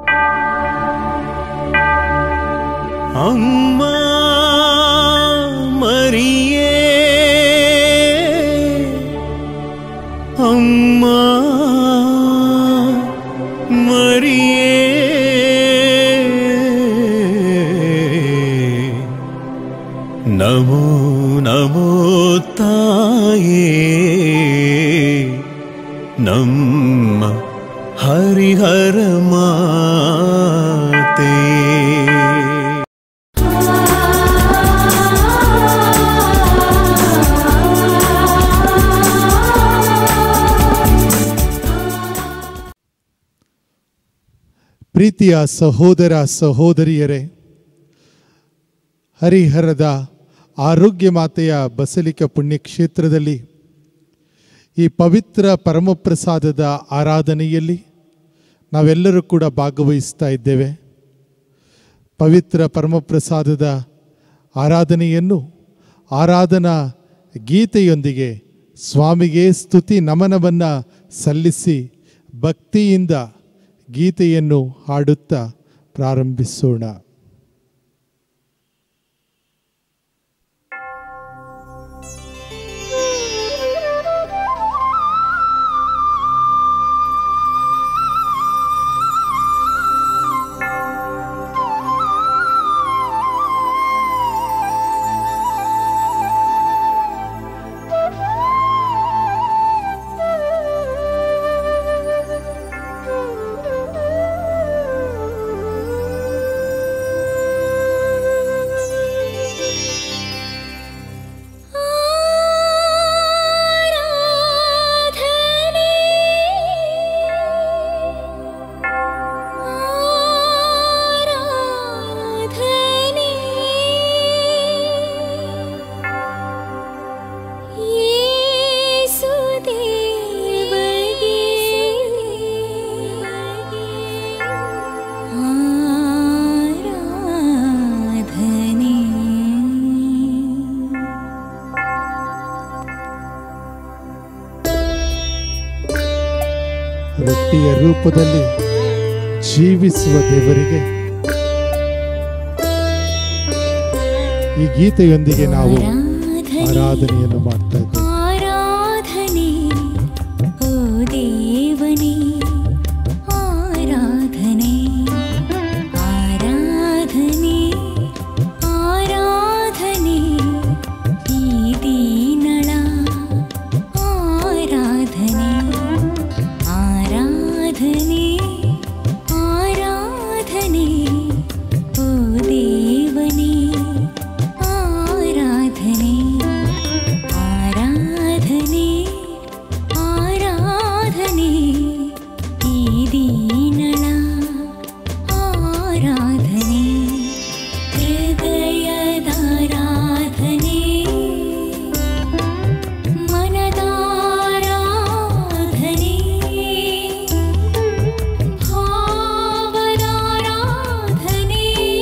ಅಮ್ಮ ಮರಿಯೇ ಅಮ್ಮ ಮರಿಯೇ ನಮೋ ನಮೋ ತಾಯೇ ನಮ್ಮ ಹರಿಹರ ಮಾತೆ ಪ್ರೀತಿಯ ಸಹೋದರ ಸಹೋದರಿಯರೇ ಹರಿಹರದ ಆರೋಗ್ಯ ಮಾತೆಯ ಬಸಲಿಕ ಪುಣ್ಯಕ್ಷೇತ್ರದಲ್ಲಿ ಈ ಪವಿತ್ರ ಪರಮಪ್ರಸಾದದ ಆರಾಧನೆಯಲ್ಲಿ ನಾವೆಲ್ಲರೂ ಕೂಡ ಭಾಗವಹಿಸ್ತಾ ಇದ್ದೇವೆ ಪವಿತ್ರ ಪರಮಪ್ರಸಾದದ ಆರಾಧನೆಯನ್ನು ಆರಾಧನಾ ಗೀತೆಯೊಂದಿಗೆ ಸ್ವಾಮಿಗೆ ಸ್ತುತಿ ನಮನವನ್ನು ಸಲ್ಲಿಸಿ ಭಕ್ತಿಯಿಂದ ಗೀತೆಯನ್ನು ಹಾಡುತ್ತಾ ಪ್ರಾರಂಭಿಸೋಣ ಆರಾಧನೆ ಆರಾಧನೆ ಯೇಸುದೇವಗೆ ಆರಾಧನೆ ರೊಟ್ಟಿಯ ರೂಪದಲ್ಲಿ ಜೀವಿಸುವ ದೇವರಿಗೆ ಈ ಗೀತೆಯೊಂದಿಗೆ ನಾವು ಆರಾಧನೆಯನ್ನು ಮಾಡ್ತಾ ಇದ್ದೇವೆ ಆರಾಧನೆ ಓ ದೇವನೇ ಆರಾಧನೆ ಆರಾಧನೆ ಆರಾಧನೆ ಈ ದೀನಳ ಆರಾಧನೆ ಆರಾಧನೆ ಆರಾಧನೆ ಓ ದೇವನೇ ಆರಾಧನೆ ಆರಾಧನೆ ಆರಾಧನೆ ಈ ದೀನಳ ಆರಾಧನೆ ಹೃದಯದಾರಾಧನೆ ಮನದಾರಾಧನೆ ಭಾವದಾರಾಧನೆ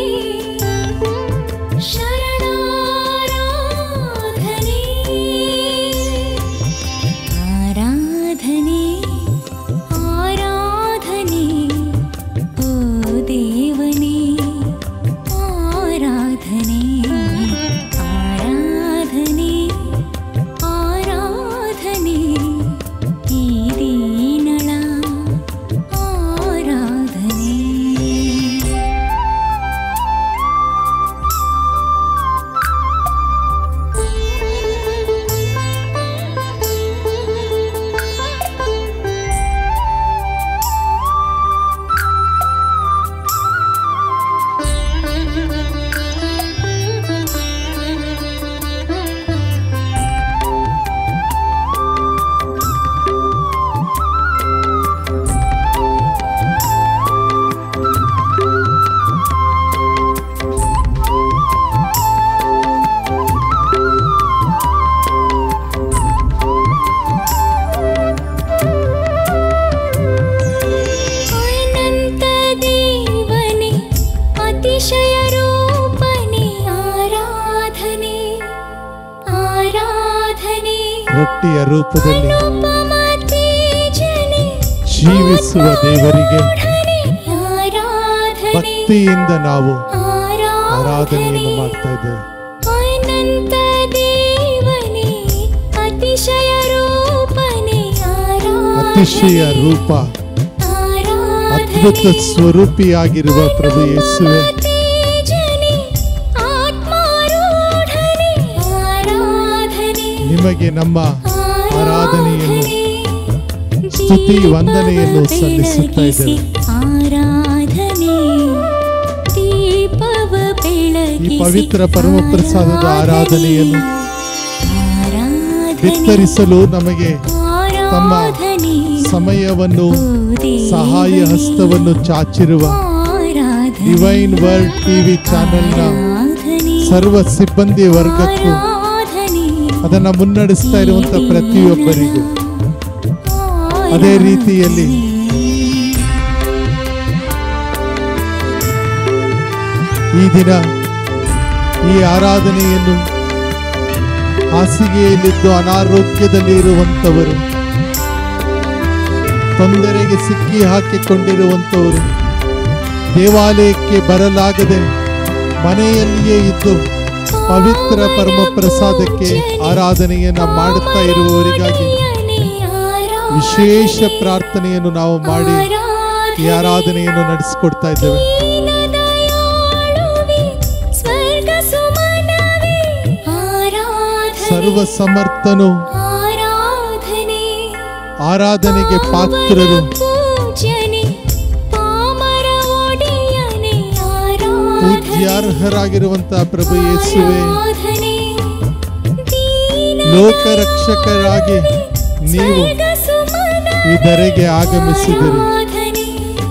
ಶರಣಾರಾಧನೆ ಆರಾಧನೆ ಆರಾಧನೆ ಓ ದೇವನೇ ಆರಾಧನೆ ಆರಾಧನೆ ಆರಾಧನೆ ಈ ದೀನಳ ಆರಾಧನೆ ಅನಂತ ದೇವನೇ ಅತಿಶಯ ರೂಪನೇ ಆರಾಧನೆ ಆರಾಧನೆ ರೊಟ್ಟಿಯ ರೂಪದಲ್ಲಿ ಅನುಪಮ ತೇಜನೆ ಜೀವಿಸುವ ದೇವರಿಗೆ ಆರಾಧನೆ ಭಕ್ತಿಯಿಂದ ನಾವು ಆರಾಧನೆಯನ್ನು ಮಾಡ್ತಾ ಇದ್ದೇವೆ ಅನಂತ ದೇವನೇ ಅತಿಶಯ ರೂಪನೇ ಅತಿಶಯ ರೂಪ ಅದ್ಭುತ ಸ್ವರೂಪಿಯಾಗಿರುವ ಪ್ರಭು ಯೇಸುವೆ ತೇಜನೆ ಆತ್ಮಾರೂಢನೆ ಆರಾಧನೆ ನಿಮಗೆ ನಮ್ಮ ಆರಾಧನೆಯನ್ನು ಸ್ತುತಿ ವಂದನೆಯನ್ನು ಸಲ್ಲಿಸುತ್ತಾ ಇದ್ದೇವೆ ಆರಾಧನೆ ದೀಪವ ಬೆಳಗಿಸಿ ಈ ಪವಿತ್ರ ಪರಮಪ್ರಸಾದದ ಆರಾಧನೆಯನ್ನು ಆರಾಧನೆ ಬಿತ್ತರಿಸಲು ನಮಗೆ ತಮ್ಮ ಆರಾಧನೆ ಸಮಯವನ್ನು ಓ ದೇವನೇ, ಸಹಾಯ ಹಸ್ತವನ್ನು ಚಾಚಿರುವ ಆರಾಧನೆ ಡಿವೈನ್ ವರ್ಲ್ಡ್ ಟಿವಿ ಚಾನೆಲ್ನ ಆರಾಧನೆ ಸರ್ವ ಸಿಬ್ಬಂದಿ ವರ್ಗಕ್ಕೂ ಆರಾಧನೆ ಅದನ್ನ ಮುನ್ನಡೆಸ್ತಾ ಇರುವಂತ ಪ್ರತಿಯೊಬ್ಬರಿಗೂ ಅದೇ ರೀತಿಯಲ್ಲಿ ಈ ದಿನ ಈ ಆರಾಧನೆಯನ್ನು ಹಾಸಿಗೆಯಲ್ಲಿದ್ದು ಅನಾರೋಗ್ಯದಲ್ಲಿ ಇರುವಂತವರು ತೊಂದರೆಗೆ ಸಿಕ್ಕಿ ಹಾಕಿಕೊಂಡಿರುವಂತವರು ದೇವಾಲಯಕ್ಕೆ ಬರಲಾಗದೆ ಮನೆಯಲ್ಲಿಯೇ ಇದ್ದು ಪವಿತ್ರ ಪರಮ ಪ್ರಸಾದಕ್ಕೆ ಆರಾಧನೆಯನ್ನ ಮಾಡುತ್ತಾ ಇರುವವರಿಗಾಗಿ ವಿಶೇಷ ಪ್ರಾರ್ಥನೆಯನ್ನು ನಾವು ಮಾಡಿ ಈ ಆರಾಧನೆಯನ್ನು ನಡೆಸಿಕೊಡ್ತಾ ಇದ್ದೇವೆ ಸರ್ವ ಸಮರ್ಥನು ಆರಾಧನೆ ಆರಾಧನೆಗೆ ಪಾತ್ರರು ಪೂಜ್ಯನೆ ಪಾಮರ ಒಡೆಯನೆ ಆರಾಧನೆ ಪೂಜ್ಯಾರ್ಹರಾಗಿರುವಂತಹ ಪ್ರಭು ಯೇಸುವೆ ಆರಾಧನೆ ದೀನ ಲೋಕರಕ್ಷಕರಾಗಿ ನೀವು ಸ್ವರ್ಗ ಸುಮನ ಈ ಧರೆಗೆ ಆಗಮಿಸಿದಿರಿ ಆರಾಧನೆ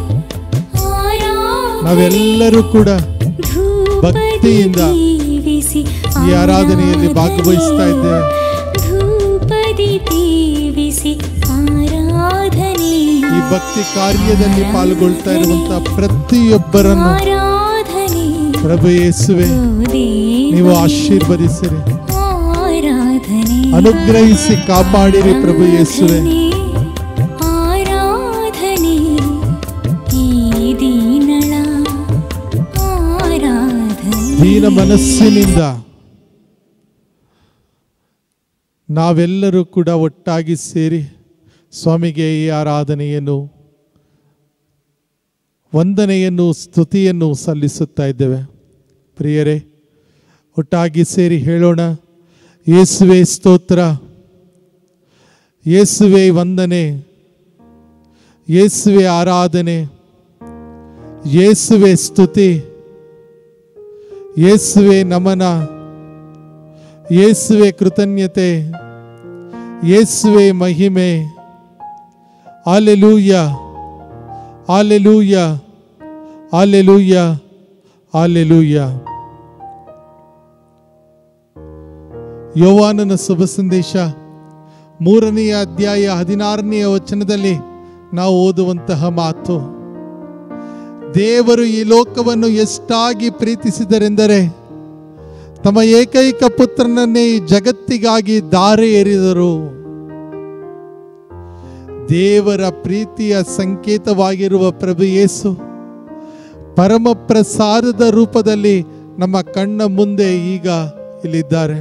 ಆರಾಧನೆ ನಾವೆಲ್ಲರೂ ಕೂಡ ಭಕ್ತಿಯಿಂದ ದೀವಿಸಿ ಈ ಆರಾಧನೆಯಲ್ಲಿ ಭಾಗವಹಿಸ್ತಾ ಇದ್ದೇವೆ ಧೂಪದಿ ದೀವಿಸಿ ಆರಾಧನೆ ಈ ಭಕ್ತಿ ಕಾರ್ಯದಲ್ಲಿ ಪಾಲ್ಗೊಳ್ತಾ ಇರುವಂತಹ ಪ್ರತಿಯೊಬ್ಬರನ್ನು ಆರಾಧನೆ ಪ್ರಭು ಯೇಸುವೆ ಓ ದೇವ ನೀವು ಆಶೀರ್ವದಿಸಿರಿ ಆರಾಧನೆ ಅನುಗ್ರಹಿಸಿ ಕಾಪಾಡಿರಿ ಪ್ರಭು ಯೇಸುವೆ ಆರಾಧನೆ ಈ ದೀನಳ ಆರಾಧನೆ ದೀನ ಮನಸ್ಸಿನಿಂದ ನಾವೆಲ್ಲರೂ ಕೂಡ ಒಟ್ಟಾಗಿ ಸೇರಿ ಸ್ವಾಮಿಗೆ ಈ ಆರಾಧನೆಯನ್ನು ವಂದನೆಯನ್ನು ಸ್ತುತಿಯನ್ನು ಸಲ್ಲಿಸುತ್ತಾ ಇದ್ದೇವೆ ಪ್ರಿಯರೇ ಒಟ್ಟಾಗಿ ಸೇರಿ ಹೇಳೋಣ ಯೇಸುವೆ ಸ್ತೋತ್ರ ಯೇಸುವೆ ವಂದನೆ ಯೇಸುವೆ ಆರಾಧನೆ ಯೇಸುವೆ ಸ್ತುತಿ ಯೇಸುವೆ ನಮನ ಯೇಸುವೆ ಕೃತಜ್ಞತೆ ಯೇಸುವೆ ಮಹಿಮೆ ಆಲೆಲೂಯ ಆಲೆಲೂಯ ಆಲೆಲೂಯ ಆಲೆಲೂಯ ಯೋವಾನನ ಶುಭ ಸಂದೇಶ ಮೂರನೆಯ ಅಧ್ಯಾಯ ಹದಿನಾರನೆಯ ವಚನದಲ್ಲಿ ನಾವು ಓದುವಂತಹ ಮಾತು ದೇವರು ಈ ಲೋಕವನ್ನು ಎಷ್ಟಾಗಿ ಪ್ರೀತಿಸಿದರೆಂದರೆ ತಮ್ಮ ಏಕೈಕ ಪುತ್ರನನ್ನೇ ಈ ಜಗತ್ತಿಗಾಗಿ ದಾರೆ ಎರಿದರು ದೇವರ ಪ್ರೀತಿಯ ಸಂಕೇತವಾಗಿರುವ ಪ್ರಭು ಯೇಸು ಪರಮ ಪ್ರಸಾದದ ರೂಪದಲ್ಲಿ ನಮ್ಮ ಕಣ್ಣ ಮುಂದೆ ಈಗ ಇಲ್ಲಿದ್ದಾರೆ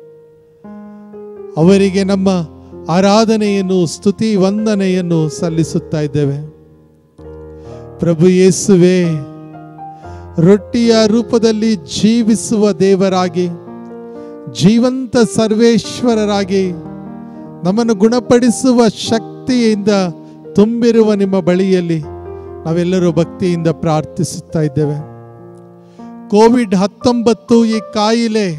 ಅವರಿಗೆ ನಮ್ಮ ಆರಾಧನೆಯನ್ನು ಸ್ತುತಿ ವಂದನೆಯನ್ನು ಸಲ್ಲಿಸುತ್ತಾ ಇದ್ದೇವೆ ಪ್ರಭು ಯೇಸುವೆ ರೊಟ್ಟಿಯ ರೂಪದಲ್ಲಿ ಜೀವಿಸುವ ದೇವರಾಗಿ ಜೀವಂತ ಸರ್ವೇಶ್ವರರಾಗಿ ನಮ್ಮನ್ನು ಗುಣಪಡಿಸುವ ಶಕ್ತಿಯಿಂದ ತುಂಬಿರುವ ನಿಮ್ಮ ಬಳಿಯಲ್ಲಿ ನಾವೆಲ್ಲರೂ ಭಕ್ತಿಯಿಂದ ಪ್ರಾರ್ಥಿಸುತ್ತಾ ಇದ್ದೇವೆ ಕೋವಿಡ್ ಹತ್ತೊಂಬತ್ತು ಈ ಕಾಯಿಲೆ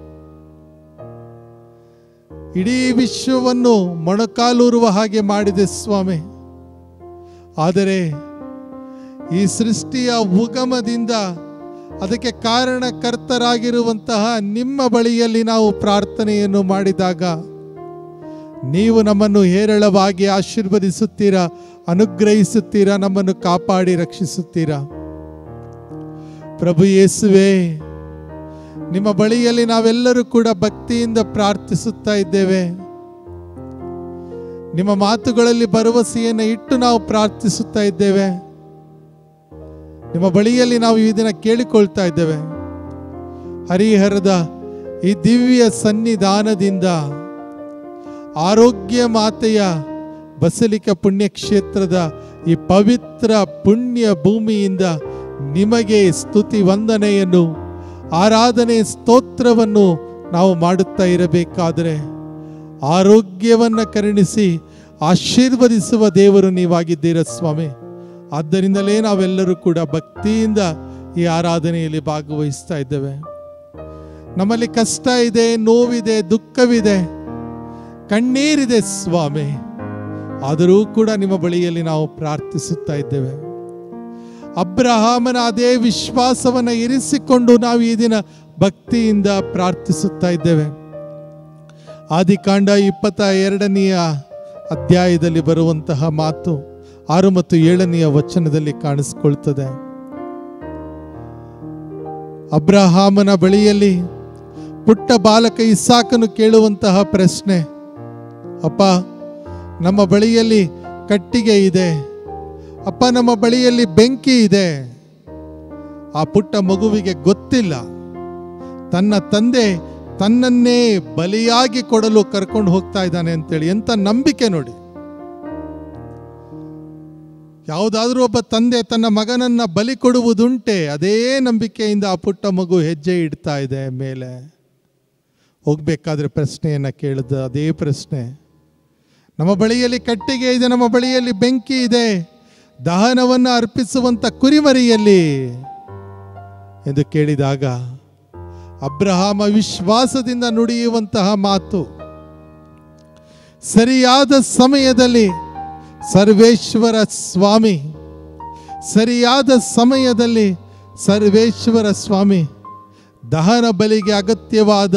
ಇಡೀ ವಿಶ್ವವನ್ನು ಮೊಣಕಾಲೂರುವ ಹಾಗೆ ಮಾಡಿದೆ ಸ್ವಾಮಿ ಆದರೆ ಈ ಸೃಷ್ಟಿಯ ಉಗಮದಿಂದ ಅದಕ್ಕೆ ಕಾರಣಕರ್ತರಾಗಿರುವಂತಹ ನಿಮ್ಮ ಬಳಿಯಲ್ಲಿ ನಾವು ಪ್ರಾರ್ಥನೆಯನ್ನು ಮಾಡಿದಾಗ ನೀವು ನಮ್ಮನ್ನು ಹೇರಳವಾಗಿ ಆಶೀರ್ವದಿಸುತ್ತೀರಾ ಅನುಗ್ರಹಿಸುತ್ತೀರಾ ನಮ್ಮನ್ನು ಕಾಪಾಡಿ ರಕ್ಷಿಸುತ್ತೀರಾ ಪ್ರಭು ಯೇಸುವೆ ನಿಮ್ಮ ಬಳಿಯಲ್ಲಿ ನಾವೆಲ್ಲರೂ ಕೂಡ ಭಕ್ತಿಯಿಂದ ಪ್ರಾರ್ಥಿಸುತ್ತಾ ಇದ್ದೇವೆ ನಿಮ್ಮ ಮಾತುಗಳಲ್ಲಿ ಭರವಸೆಯನ್ನು ಇಟ್ಟು ನಾವು ಪ್ರಾರ್ಥಿಸುತ್ತಾ ಇದ್ದೇವೆ ನಿಮ್ಮ ಬಳಿಯಲ್ಲಿ ನಾವು ಈ ದಿನ ಕೇಳಿಕೊಳ್ತಾ ಇದ್ದೇವೆ ಹರಿಹರದ ಈ ದಿವ್ಯ ಸನ್ನಿಧಾನದಿಂದ ಆರೋಗ್ಯ ಮಾತೆಯ ಬಸಲಿಕ ಪುಣ್ಯಕ್ಷೇತ್ರದ ಈ ಪವಿತ್ರ ಪುಣ್ಯ ಭೂಮಿಯಿಂದ ನಿಮಗೆ ಸ್ತುತಿ ವಂದನೆಯನ್ನು ಆರಾಧನೆ ಸ್ತೋತ್ರವನ್ನು ನಾವು ಮಾಡುತ್ತಾ ಇರಬೇಕಾದರೆ ಆರೋಗ್ಯವನ್ನು ಕರುಣಿಸಿ ಆಶೀರ್ವದಿಸುವ ದೇವರು ನೀವಾಗಿದ್ದೀರ ಸ್ವಾಮಿ ಆದ್ದರಿಂದಲೇ ನಾವೆಲ್ಲರೂ ಕೂಡ ಭಕ್ತಿಯಿಂದ ಈ ಆರಾಧನೆಯಲ್ಲಿ ಭಾಗವಹಿಸ್ತಾ ಇದ್ದೇವೆ ನಮ್ಮಲ್ಲಿ ಕಷ್ಟ ಇದೆ ನೋವಿದೆ ದುಃಖವಿದೆ ಕಣ್ಣೀರಿದೆ ಸ್ವಾಮಿ ಆದರೂ ಕೂಡ ನಿಮ್ಮ ಬಳಿಯಲ್ಲಿ ನಾವು ಪ್ರಾರ್ಥಿಸುತ್ತಾ ಇದ್ದೇವೆ ಅಬ್ರಹಾಮನ ಅದೇ ವಿಶ್ವಾಸವನ್ನು ಇರಿಸಿಕೊಂಡು ನಾವು ಈ ದಿನ ಭಕ್ತಿಯಿಂದ ಪ್ರಾರ್ಥಿಸುತ್ತಾ ಇದ್ದೇವೆ ಆದಿಕಾಂಡ ಇಪ್ಪತ್ತ ಎರಡನೆಯ ಅಧ್ಯಾಯದಲ್ಲಿ ಬರುವಂತಹ ಮಾತು ಆರು ಮತ್ತು ಏಳನೆಯ ವಚನದಲ್ಲಿ ಕಾಣಿಸ್ಕೊಳ್ತದೆ ಅಬ್ರಹಾಮನ ಬಳಿಯಲ್ಲಿ ಪುಟ್ಟ ಬಾಲಕ ಇಸಾಕನು ಕೇಳುವಂತಹ ಪ್ರಶ್ನೆ ಅಪ್ಪ ನಮ್ಮ ಬಳಿಯಲ್ಲಿ ಕಟ್ಟಿಗೆ ಇದೆ ಅಪ್ಪ ನಮ್ಮ ಬಳಿಯಲ್ಲಿ ಬೆಂಕಿ ಇದೆ ಆ ಪುಟ್ಟ ಮಗುವಿಗೆ ಗೊತ್ತಿಲ್ಲ ತನ್ನ ತಂದೆ ತನ್ನನ್ನೇ ಬಲಿಯಾಗಿ ಕೊಡಲು ಕರ್ಕೊಂಡು ಹೋಗ್ತಾ ಇದ್ದಾನೆ ಅಂತೇಳಿ ಎಂತ ನಂಬಿಕೆ ನೋಡಿ ಯಾವುದಾದ್ರೂ ಒಬ್ಬ ತಂದೆ ತನ್ನ ಮಗನನ್ನ ಬಲಿ ಕೊಡುವುದುಂಟೆ ಅದೇ ನಂಬಿಕೆಯಿಂದ ಆ ಪುಟ್ಟ ಮಗು ಹೆಜ್ಜೆ ಇಡ್ತಾ ಇದೆ ಮೇಲೆ ಹೋಗ್ಬೇಕಾದ್ರೆ ಪ್ರಶ್ನೆಯನ್ನ ಕೇಳಿದ ಅದೇ ಪ್ರಶ್ನೆ ನಮ್ಮ ಬಳಿಯಲ್ಲಿ ಕಟ್ಟಿಗೆ ಇದೆ ನಮ್ಮ ಬಳಿಯಲ್ಲಿ ಬೆಂಕಿ ಇದೆ ದಹನವನ್ನು ಅರ್ಪಿಸುವಂತ ಕುರಿಮರಿಯಲ್ಲಿ ಎಂದು ಕೇಳಿದಾಗ ಅಬ್ರಹಾಮ ವಿಶ್ವಾಸದಿಂದ ನುಡಿಯುವಂತಹ ಮಾತು ಸರಿಯಾದ ಸಮಯದಲ್ಲಿ ಸರ್ವೇಶ್ವರ ಸ್ವಾಮಿ ಸರಿಯಾದ ಸಮಯದಲ್ಲಿ ಸರ್ವೇಶ್ವರ ಸ್ವಾಮಿ ದಹನ ಬಲಿಗೆ ಅಗತ್ಯವಾದ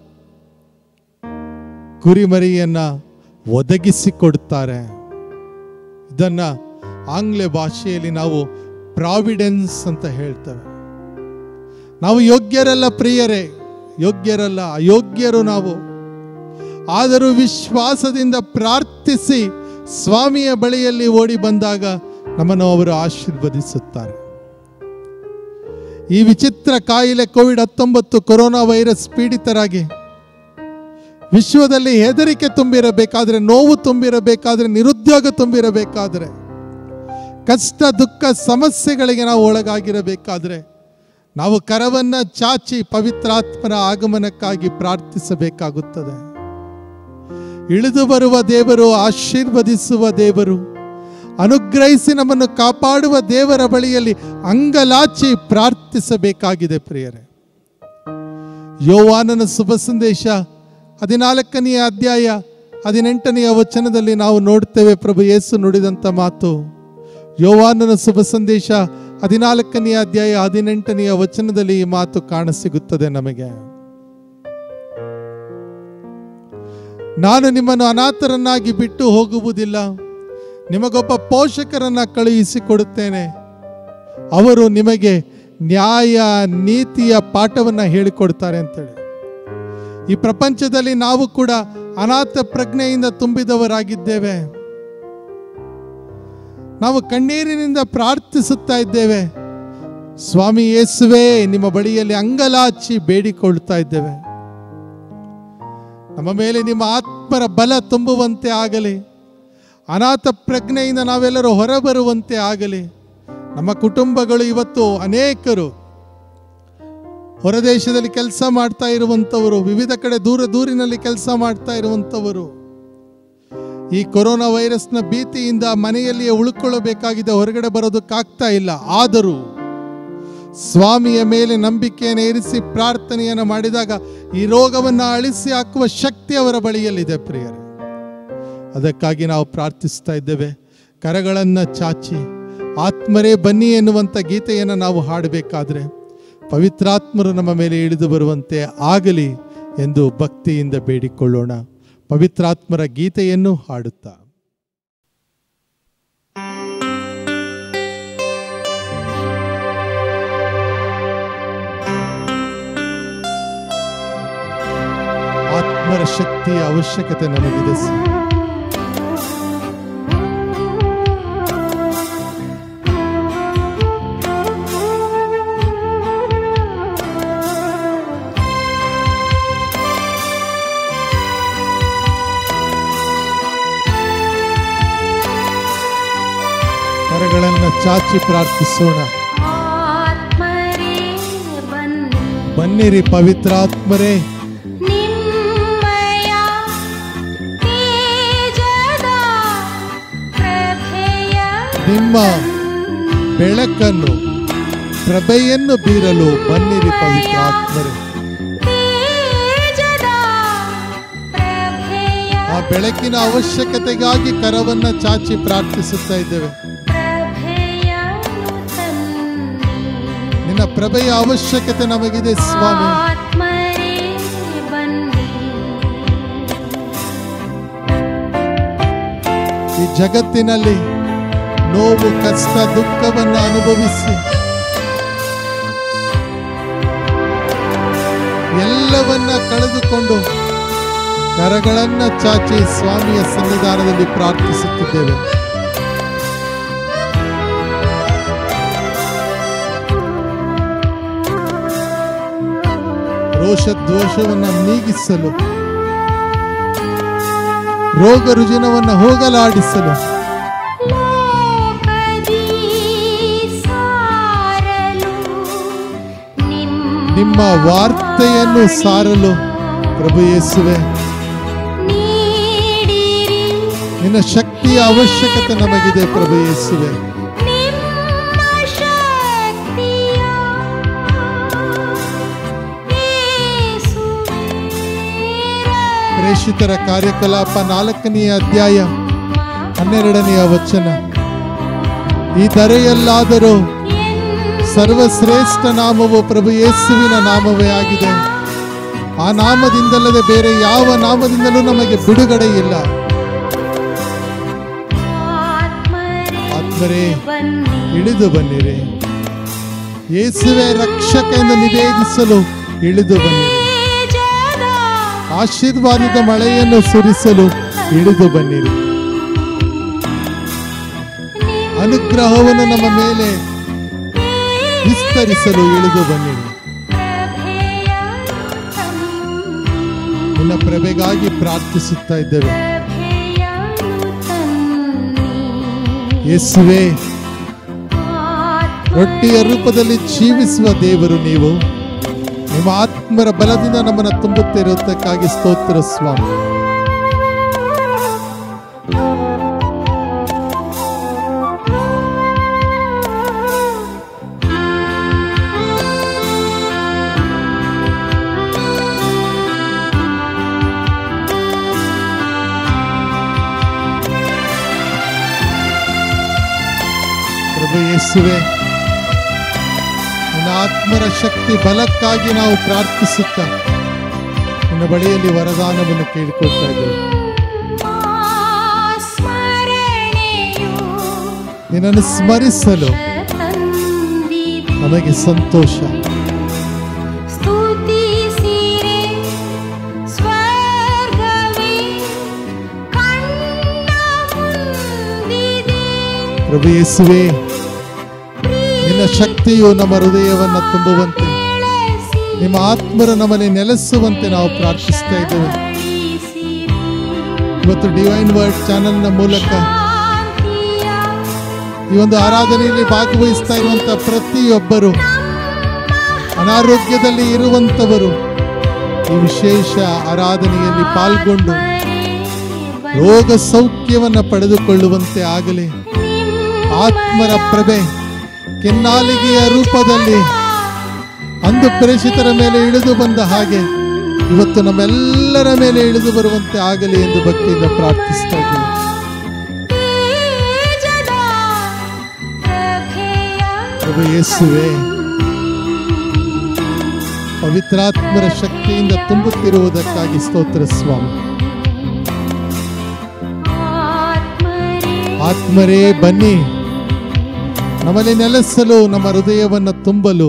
ಕುರಿಮರಿಯನ್ನ ಒದಗಿಸಿಕೊಡುತ್ತಾರೆ ಇದನ್ನ ಆಂಗ್ಲ ಭಾಷೆಯಲ್ಲಿ ನಾವು ಪ್ರಾವಿಡೆನ್ಸ್ ಅಂತ ಹೇಳ್ತೇವೆ ನಾವು ಯೋಗ್ಯರಲ್ಲ ಪ್ರಿಯರೇ ಯೋಗ್ಯರಲ್ಲ ಅಯೋಗ್ಯರು ನಾವು ಆದರೂ ವಿಶ್ವಾಸದಿಂದ ಪ್ರಾರ್ಥಿಸಿ ಸ್ವಾಮಿಯ ಬಳಿಯಲ್ಲಿ ಓಡಿ ಬಂದಾಗ ನಮ್ಮನ್ನು ಅವರು ಆಶೀರ್ವದಿಸುತ್ತಾರೆ ಈ ವಿಚಿತ್ರ ಕಾಯಿಲೆ ಕೋವಿಡ್ ಹತ್ತೊಂಬತ್ತು ಕೊರೋನಾ ವೈರಸ್ ಪೀಡಿತರಾಗಿ ವಿಶ್ವದಲ್ಲಿ ಹೆದರಿಕೆ ತುಂಬಿರಬೇಕಾದ್ರೆ ನೋವು ತುಂಬಿರಬೇಕಾದ್ರೆ ನಿರುದ್ಯೋಗ ತುಂಬಿರಬೇಕಾದ್ರೆ ಕಷ್ಟ ದುಃಖ ಸಮಸ್ಯೆಗಳಿಗೆ ನಾವು ಒಳಗಾಗಿರಬೇಕಾದ್ರೆ ನಾವು ಕರವನ್ನ ಚಾಚಿ ಪವಿತ್ರಾತ್ಮನ ಆಗಮನಕ್ಕಾಗಿ ಪ್ರಾರ್ಥಿಸಬೇಕಾಗುತ್ತದೆ ಇಳಿದು ಬರುವ ದೇವರು ಆಶೀರ್ವದಿಸುವ ದೇವರು ಅನುಗ್ರಹಿಸಿ ನಮ್ಮನ್ನು ಕಾಪಾಡುವ ದೇವರ ಬಳಿಯಲ್ಲಿ ಅಂಗಲಾಚಿ ಪ್ರಾರ್ಥಿಸಬೇಕಾಗಿದೆ ಪ್ರಿಯರೇ ಯೋವಾನನ ಶುಭ ಸಂದೇಶ ಹದಿನಾಲ್ಕನೆಯ ಅಧ್ಯಾಯ ಹದಿನೆಂಟನೆಯ ವಚನದಲ್ಲಿ ನಾವು ನೋಡ್ತೇವೆ ಪ್ರಭು ಯೇಸು ನುಡಿದಂಥ ಮಾತು ಯೋವಾನನ ಶುಭ ಸಂದೇಶ ಹದಿನಾಲ್ಕನೆಯ ಅಧ್ಯಾಯ ಹದಿನೆಂಟನೆಯ ವಚನದಲ್ಲಿ ಈ ಮಾತು ಕಾಣಸಿಗುತ್ತದೆ ನಮಗೆ ನಾನು ನಿಮ್ಮನ್ನು ಅನಾಥರನ್ನಾಗಿ ಬಿಟ್ಟು ಹೋಗುವುದಿಲ್ಲ ನಿಮಗೊಬ್ಬ ಪೋಷಕರನ್ನ ಕಳುಹಿಸಿಕೊಡುತ್ತೇನೆ ಅವರು ನಿಮಗೆ ನ್ಯಾಯ ನೀತಿಯ ಪಾಠವನ್ನ ಹೇಳಿಕೊಡ್ತಾರೆ ಅಂತೇಳಿ ಈ ಪ್ರಪಂಚದಲ್ಲಿ ನಾವು ಕೂಡ ಅನಾಥ ಪ್ರಜ್ಞೆಯಿಂದ ತುಂಬಿದವರಾಗಿದ್ದೇವೆ ನಾವು ಕಣ್ಣೀರಿನಿಂದ ಪ್ರಾರ್ಥಿಸುತ್ತಾ ಇದ್ದೇವೆ ಸ್ವಾಮಿ ಯೇಸುವೆ ನಿಮ್ಮ ಬಳಿಯಲ್ಲಿ ಅಂಗಲಾಚಿ ಬೇಡಿಕೊಳ್ತಾ ಇದ್ದೇವೆ ನಮ್ಮ ಮೇಲೆ ನಿಮ್ಮ ಆತ್ಮರ ಬಲ ತುಂಬುವಂತೆ ಆಗಲಿ ಅನಾಥ ಪ್ರಜ್ಞೆಯಿಂದ ನಾವೆಲ್ಲರೂ ಹೊರಬರುವಂತೆ ಆಗಲಿ ನಮ್ಮ ಕುಟುಂಬಗಳು ಇವತ್ತು ಅನೇಕರು ಹೊರದೇಶದಲ್ಲಿ ಕೆಲಸ ಮಾಡ್ತಾ ಇರುವಂಥವರು ವಿವಿಧ ಕಡೆ ದೂರ ದೂರಿನಲ್ಲಿ ಕೆಲಸ ಮಾಡ್ತಾ ಇರುವಂಥವರು ಈ ಕೊರೋನಾ ವೈರಸ್ನ ಭೀತಿಯಿಂದ ಮನೆಯಲ್ಲಿಯೇ ಉಳ್ಕೊಳ್ಳಬೇಕಾಗಿದೆ ಹೊರಗಡೆ ಬರೋದಕ್ಕಾಗ್ತಾ ಇಲ್ಲ ಆದರೂ ಸ್ವಾಮಿಯ ಮೇಲೆ ನಂಬಿಕೆಯನ್ನು ಇರಿಸಿ ಪ್ರಾರ್ಥನೆಯನ್ನು ಮಾಡಿದಾಗ ಈ ರೋಗವನ್ನು ಅಳಿಸಿ ಹಾಕುವ ಶಕ್ತಿ ಅವರ ಬಳಿಯಲ್ಲಿದೆ ಪ್ರಿಯರೇ ಅದಕ್ಕಾಗಿ ನಾವು ಪ್ರಾರ್ಥಿಸ್ತಾ ಇದ್ದೇವೆ ಕರಗಳನ್ನು ಚಾಚಿ ಆತ್ಮರೇ ಬನ್ನಿ ಎನ್ನುವಂಥ ಗೀತೆಯನ್ನು ನಾವು ಹಾಡಬೇಕಾದ್ರೆ ಪವಿತ್ರಾತ್ಮರು ನಮ್ಮ ಮೇಲೆ ಇಳಿದು ಬರುವಂತೆ ಆಗಲಿ ಎಂದು ಭಕ್ತಿಯಿಂದ ಬೇಡಿಕೊಳ್ಳೋಣ ಪವಿತ್ರಾತ್ಮರ ಗೀತೆಯನ್ನು ಹಾಡುತ್ತಾ ಆತ್ಮರ ಶಕ್ತಿಯ ಅವಶ್ಯಕತೆ ನಮಗಿದೆ ಸ್ವಾಮಿ. ಕರಗಳನ್ನು ಚಾಚಿ ಪ್ರಾರ್ಥಿಸೋಣ ಆತ್ಮರೇ ಬನ್ನಿ ಬನ್ನಿರಿ ಪವಿತ್ರಾತ್ಮರೇ ನಿಮ್ಮಯ ತೇಜದ ಪ್ರಭೆಯ ನಿಮ್ಮ ಬೆಳಕನ್ನು ಪ್ರಭೆಯನ್ನು ಬೀರಲು ಬನ್ನಿರಿ ಪವಿತ್ರಾತ್ಮರೇ ತೇಜದ ಪ್ರಭೆಯ ಆ ಬೆಳಕಿನ ಅವಶ್ಯಕತೆಗಾಗಿ ಕರವನ್ನ ಚಾಚಿ ಪ್ರಾರ್ಥಿಸುತ್ತಾ ಇದ್ದೇವೆ ಪ್ರಭೆಯನು ತನ್ನಿ ನಿನ್ನ ಪ್ರಭೆಯ ಅವಶ್ಯಕತೆ ನಮಗಿದೆ ಸ್ವಾಮಿ ಆತ್ಮರೇ ಬನ್ನಿ ಈ ಜಗತ್ತಿನಲ್ಲಿ ನೋವು ಕಷ್ಟ ದುಃಖವನ್ನ ಅನುಭವಿಸಿ ಎಲ್ಲವನ್ನ ಕಳೆದುಕೊಂಡು ಕರಗಳನ್ನ ಚಾಚಿ ಸ್ವಾಮಿಯ ಸನ್ನಿಧಾನದಲ್ಲಿ ಪ್ರಾರ್ಥಿಸುತ್ತಿದ್ದೇವೆ ರೋಷ ದ್ವೇಷವನ್ನ ನೀಗಿಸಲು ರೋಗ ರುಜಿನವನ್ನ ಹೋಗಲಾಡಿಸಲು ಲೋಕದಿ ಸಾರಲು ನಿಮ್ಮ ನಿಮ್ಮ ವಾರ್ತೆಯನ್ನು ಸಾರಲು ಪ್ರಭು ಯೇಸುವೆ ನೀಡಿರಿ ನಿನ್ನ ಶಕ್ತಿಯ ಅವಶ್ಯಕತೆ ನಮಗಿದೆ ಪ್ರಭು ಯೇಸುವೆ ನಿಮ್ಮ ಶಕ್ತಿಯ ಯೇಸುವೇ ಪ್ರೇಷಿತರ ಕಾರ್ಯಕಲಾಪ ನಾಲ್ಕನೆಯ ಅಧ್ಯಾಯ ಹನ್ನೆರಡನೆಯ ವಚನ ಈ ಧರೆಯಲ್ಲಾದರೂ ಸರ್ವಶ್ರೇಷ್ಠ ನಾಮವು ಪ್ರಭು ಯೇಸುವಿನ ನಾಮವೇ ಆಗಿದೆ ಆ ನಾಮದಿಂದಲ್ಲದೆ ಬೇರೆ ಯಾವ ನಾಮದಿಂದಲೂ ನಮಗೆ ಬಿಡುಗಡೆ ಇಲ್ಲ ಆತ್ಮರೇ ಬನ್ನಿ ಇಳಿದು ಬನ್ನಿರಿ ಯೇಸುವೆ ರಕ್ಷಕ ಎಂದು ನಿವೇದಿಸಲು ಇಳಿದು ಬನ್ನಿರಿ ತೇಜದ ಆಶೀರ್ವಾದದ ಮಳೆಯನ್ನು ಸುರಿಸಲು ಇಳಿದು ಬನ್ನಿರಿ ಅನುಗ್ರಹವನ್ನು ನಮ್ಮ ಮೇಲೆ ವಿಸ್ತರಿಸಲು ಇಳಿದು ಬನ್ನಿರಿ ನಿನ್ನ ಪ್ರಭೆಗಾಗಿ ಪ್ರಾರ್ಥಿಸುತ್ತಾ ಇದ್ದೇವೆ ಯೇಸುವೆ ರೊಟ್ಟಿಯ ರೂಪದಲ್ಲಿ ಜೀವಿಸುವ ದೇವರು ನೀವು ನಿಮ್ಮ ಆತ್ಮರ ಬಲದಿಂದ ನಮ್ಮನ್ನು ತುಂಬುತ್ತಿರುವುದಕ್ಕಾಗಿ ಸ್ತೋತ್ರ ಸ್ವಾಮಿ ಪ್ರಭು ಯೇಸುವೆ ನಿನ್ನ ಆತ್ಮರ ಶಕ್ತಿ ಬಲಕ್ಕಾಗಿ ನಾವು ಪ್ರಾರ್ಥಿಸುತ್ತಾ ನಿನ್ನ ಬಳಿಯಲ್ಲಿ ವರದಾನವನ್ನು ಕೇಳಿಕೊಳ್ತಾ ಇದ್ದೇವೆ ನಿನ್ನನ್ನು ಸ್ಮರಿಸಲು ನಮಗೆ ಸಂತೋಷ ಸ್ತುತಿಸಿರೆ ಸ್ವರ್ಗವೇ ಕಣ್ಣ ಮುಂದಿದೆ ಪ್ರಭು ಯೇಸುವೆ ನಿನ್ನ ಶಕ್ತಿಯು ನಮ್ಮ ಹೃದಯವನ್ನು ತುಂಬುವಂತೆ ಬೆಳೆಸಿ ನಿಮ್ಮ ಆತ್ಮರು ನಮ್ಮಲ್ಲಿ ನೆಲೆಸುವಂತೆ ನಾವು ಪ್ರಾರ್ಥಿಸ್ತಾ ಇದ್ದೇವೆ ಅಳಿಸಿರಿ ಇವತ್ತು ಡಿವೈನ್ ವರ್ಡ್ ಚಾನೆಲ್ನ ಮೂಲಕ ಶಾಂತಿಯ ಈ ಒಂದು ಆರಾಧನೆಯಲ್ಲಿ ಭಾಗವಹಿಸ್ತಾ ಇರುವಂತ ಪ್ರತಿಯೊಬ್ಬರು ಅನಾರೋಗ್ಯದಲ್ಲಿ ಇರುವಂತವರು ಈ ವಿಶೇಷ ಆರಾಧನೆಯಲ್ಲಿ ಪಾಲ್ಗೊಂಡು ರೋಗ ಸೌಖ್ಯವನ್ನ ಪಡೆದುಕೊಳ್ಳುವಂತೆ ಆಗಲಿ ಆತ್ಮರ ಪ್ರಭೆ ಕೆನ್ನಾಲಿಗೆಯ ರೂಪದಲ್ಲಿ ಅಂದು ಪ್ರೇಷಿತರ ಮೇಲೆ ಇಳಿದು ಬಂದ ಹಾಗೆ ಇವತ್ತು ನಮ್ಮೆಲ್ಲರ ಮೇಲೆ ಇಳಿದು ಬರುವಂತೆ ಆಗಲಿ ಎಂದು ಭಕ್ತಿಯಿಂದ ಪ್ರಾರ್ಥಿಸ್ತಾ ಇದ್ದೀವಿ ತೇಜದ ಪ್ರಭೆಯ ಪ್ರಭು ಯೇಸುವೆ ಪವಿತ್ರಾತ್ಮರ ಶಕ್ತಿಯಿಂದ ತುಂಬುತ್ತಿರುವುದಕ್ಕಾಗಿ ಸ್ತೋತ್ರ ಸ್ವಾಮಿ ಆತ್ಮರೇ ಆತ್ಮರೇ ಬನ್ನಿ ನಮ್ಮಲ್ಲಿ ನೆಲೆಸಲು ನಮ್ಮ ಹೃದಯವನ್ನು ತುಂಬಲು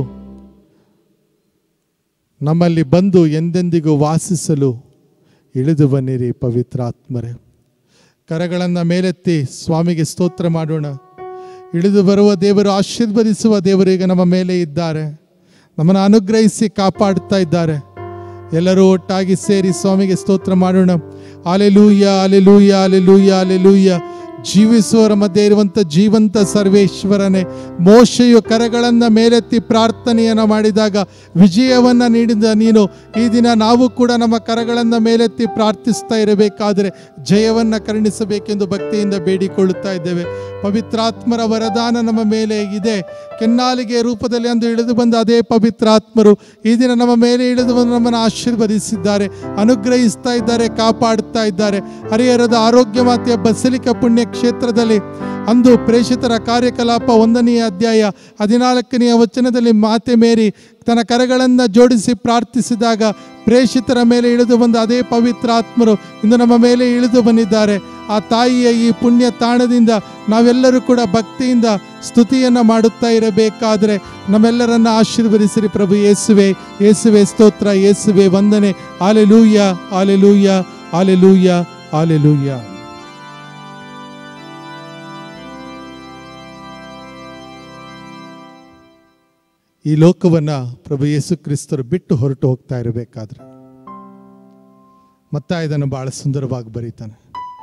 ನಮ್ಮಲ್ಲಿ ಬಂದು ಎಂದೆಂದಿಗೂ ವಾಸಿಸಲು ಇಳಿದು ಬನ್ನಿರಿ ಪವಿತ್ರಾತ್ಮರೇ ಕರಗಳನ್ನು ಮೇಲೆತ್ತಿ ಸ್ವಾಮಿಗೆ ಸ್ತೋತ್ರ ಮಾಡೋಣ ಇಳಿದು ಬರುವ ದೇವರು ಆಶೀರ್ವದಿಸುವ ದೇವರು ಈಗ ನಮ್ಮ ಮೇಲೆ ಇದ್ದಾರೆ ನಮ್ಮನ್ನು ಅನುಗ್ರಹಿಸಿ ಕಾಪಾಡ್ತಾ ಇದ್ದಾರೆ ಎಲ್ಲರೂ ಒಟ್ಟಾಗಿ ಸೇರಿ ಸ್ವಾಮಿಗೆ ಸ್ತೋತ್ರ ಮಾಡೋಣ ಅಲೆಲೂಯ ಅಲೆಲೂಯ ಅಲೆಲೂಯ ಅಲೆಲೂಯ ಜೀವಿಸುವವರ ಮಧ್ಯೆ ಇರುವಂಥ ಜೀವಂತ ಸರ್ವೇಶ್ವರನೇ ಮೋಶೆಯು ಕರಗಳನ್ನು ಮೇಲೆತ್ತಿ ಪ್ರಾರ್ಥನೆಯನ್ನು ಮಾಡಿದಾಗ ವಿಜಯವನ್ನು ನೀಡಿದ ನೀನು ಈ ದಿನ ನಾವು ಕೂಡ ನಮ್ಮ ಕರಗಳನ್ನು ಮೇಲೆತ್ತಿ ಪ್ರಾರ್ಥಿಸ್ತಾ ಇರಬೇಕಾದರೆ ಜಯವನ್ನು ಕರುಣಿಸಬೇಕೆಂದು ಭಕ್ತಿಯಿಂದ ಬೇಡಿಕೊಳ್ಳುತ್ತಾ ಇದ್ದೇವೆ ಪವಿತ್ರಾತ್ಮರ ವರದಾನ ನಮ್ಮ ಮೇಲೆ ಇದೆ ಕೆನ್ನಾಲಿಗೆ ರೂಪದಲ್ಲಿ ಅಂದು ಇಳಿದು ಬಂದ ಅದೇ ಪವಿತ್ರಾತ್ಮರು ಈ ದಿನ ನಮ್ಮ ಮೇಲೆ ಇಳಿದು ಬಂದು ನಮ್ಮನ್ನು ಆಶೀರ್ವದಿಸಿದ್ದಾರೆ ಅನುಗ್ರಹಿಸ್ತಾ ಇದ್ದಾರೆ ಕಾಪಾಡುತ್ತಾ ಇದ್ದಾರೆ ಹರಿಹರದ ಆರೋಗ್ಯ ಮಾತೆಯ ಬಸಲಿಕ ಪುಣ್ಯ ಕ್ಷೇತ್ರದಲ್ಲಿ ಅಂದು ಪ್ರೇಷಿತರ ಕಾರ್ಯಕಲಾಪ ಒಂದನೆಯ ಅಧ್ಯಾಯ ಹದಿನಾಲ್ಕನೆಯ ವಚನದಲ್ಲಿ ಮಾತೆ ಮೇರಿ ತನ್ನ ಕರಗಳನ್ನು ಜೋಡಿಸಿ ಪ್ರಾರ್ಥಿಸಿದಾಗ ಪ್ರೇಷಿತರ ಮೇಲೆ ಇಳಿದು ಬಂದ ಅದೇ ಪವಿತ್ರಾತ್ಮರು ಇಂದು ನಮ್ಮ ಮೇಲೆ ಇಳಿದು ಬಂದಿದ್ದಾರೆ ಆ ತಾಯಿಯ ಈ ಪುಣ್ಯ ತಾಣದಿಂದ ನಾವೆಲ್ಲರೂ ಕೂಡ ಭಕ್ತಿಯಿಂದ ಸ್ತುತಿಯನ್ನು ಮಾಡುತ್ತಾ ಇರಬೇಕಾದರೆ ನಮ್ಮೆಲ್ಲರನ್ನ ಆಶೀರ್ವದಿಸಿರಿ ಪ್ರಭು ಯೇಸುವೆ ಯೇಸುವೆ ಸ್ತೋತ್ರ ಯೇಸುವೆ ವಂದನೆ ಆಲೆಲೂಯ ಆಲೆಲೂಯ ಆಲೆಲೂಯ ಆಲೆಲೂಯ ಈ ಲೋಕವನ್ನ ಪ್ರಭು ಯೇಸು ಕ್ರಿಸ್ತರು ಬಿಟ್ಟು ಹೊರಟು ಹೋಗ್ತಾ ಇರಬೇಕಾದ್ರೆ ಮತ್ತ ಇದನ್ನು ಬಹಳ ಸುಂದರವಾಗಿ ಬರೀತಾನೆ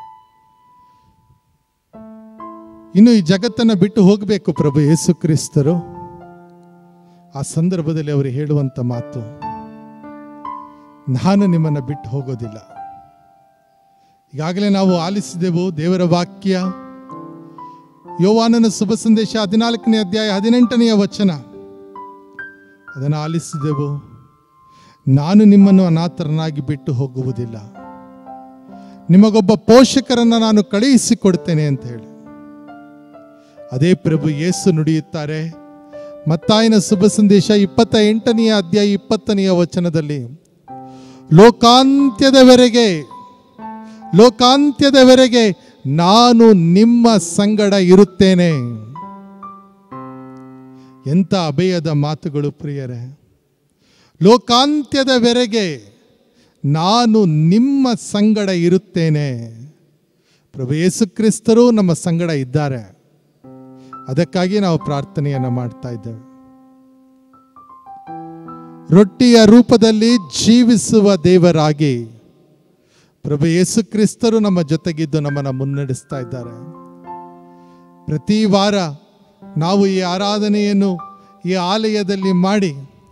ಇನ್ನು ಈ ಜಗತ್ತನ್ನು ಬಿಟ್ಟು ಹೋಗಬೇಕು ಪ್ರಭು ಯೇಸು ಕ್ರಿಸ್ತರು ಆ ಸಂದರ್ಭದಲ್ಲಿ ಅವರು ಹೇಳುವಂತ ಮಾತು ನಾನು ನಿಮ್ಮನ್ನು ಬಿಟ್ಟು ಹೋಗೋದಿಲ್ಲ ಈಗಾಗಲೇ ನಾವು ಆಲಿಸಿದೆವು ದೇವರ ವಾಕ್ಯ ಯೋವಾನನ ಶುಭ ಸಂದೇಶ ಹದಿನಾಲ್ಕನೇ ಅಧ್ಯಾಯ ಹದಿನೆಂಟನೆಯ ವಚನ ಅದನ್ನು ಆಲಿಸಿದೆವು ನಾನು ನಿಮ್ಮನ್ನು ಅನಾಥರನಾಗಿ ಬಿಟ್ಟು ಹೋಗುವುದಿಲ್ಲ ನಿಮಗೊಬ್ಬ ಪೋಷಕರನ್ನ ನಾನು ಕಳುಹಿಸಿಕೊಡ್ತೇನೆ ಅಂತ ಹೇಳಿ ಅದೇ ಪ್ರಭು ಯೇಸು ನುಡಿಯುತ್ತಾರೆ ಮತ್ತಾಯನ ಶುಭ ಸಂದೇಶ ಇಪ್ಪತ್ತ ಎಂಟನೆಯ ಅಧ್ಯಾಯ ಇಪ್ಪತ್ತನೆಯ ವಚನದಲ್ಲಿ ಲೋಕಾಂತ್ಯದವರೆಗೆ ಲೋಕಾಂತ್ಯದವರೆಗೆ ನಾನು ನಿಮ್ಮ ಸಂಗಡ ಇರುತ್ತೇನೆ ಎಂಥ ಅಭಯದ ಮಾತುಗಳು ಪ್ರಿಯರೇ ಲೋಕಾಂತ್ಯದವರೆಗೆ ನಾನು ನಿಮ್ಮ ಸಂಗಡ ಇರುತ್ತೇನೆ ಪ್ರಭು ಯೇಸು ಕ್ರಿಸ್ತರು ನಮ್ಮ ಸಂಗಡ ಇದ್ದಾರೆ ಅದಕ್ಕಾಗಿ ನಾವು ಪ್ರಾರ್ಥನೆಯನ್ನು ಮಾಡ್ತಾ ಇದ್ದೇವೆ ರೊಟ್ಟಿಯ ರೂಪದಲ್ಲಿ ಜೀವಿಸುವ ದೇವರಾಗಿ ಪ್ರಭು ಯೇಸು ಕ್ರಿಸ್ತರು ನಮ್ಮ ಜೊತೆಗಿದ್ದು ನಮ್ಮನ್ನು ಮುನ್ನಡೆಸ್ತಾ ಇದ್ದಾರೆ ಪ್ರತಿ ವಾರ ನಾವು ಈ ಆರಾಧನೆಯನ್ನು ಈ ಆಲಯದಲ್ಲಿ ಮಾಡಿ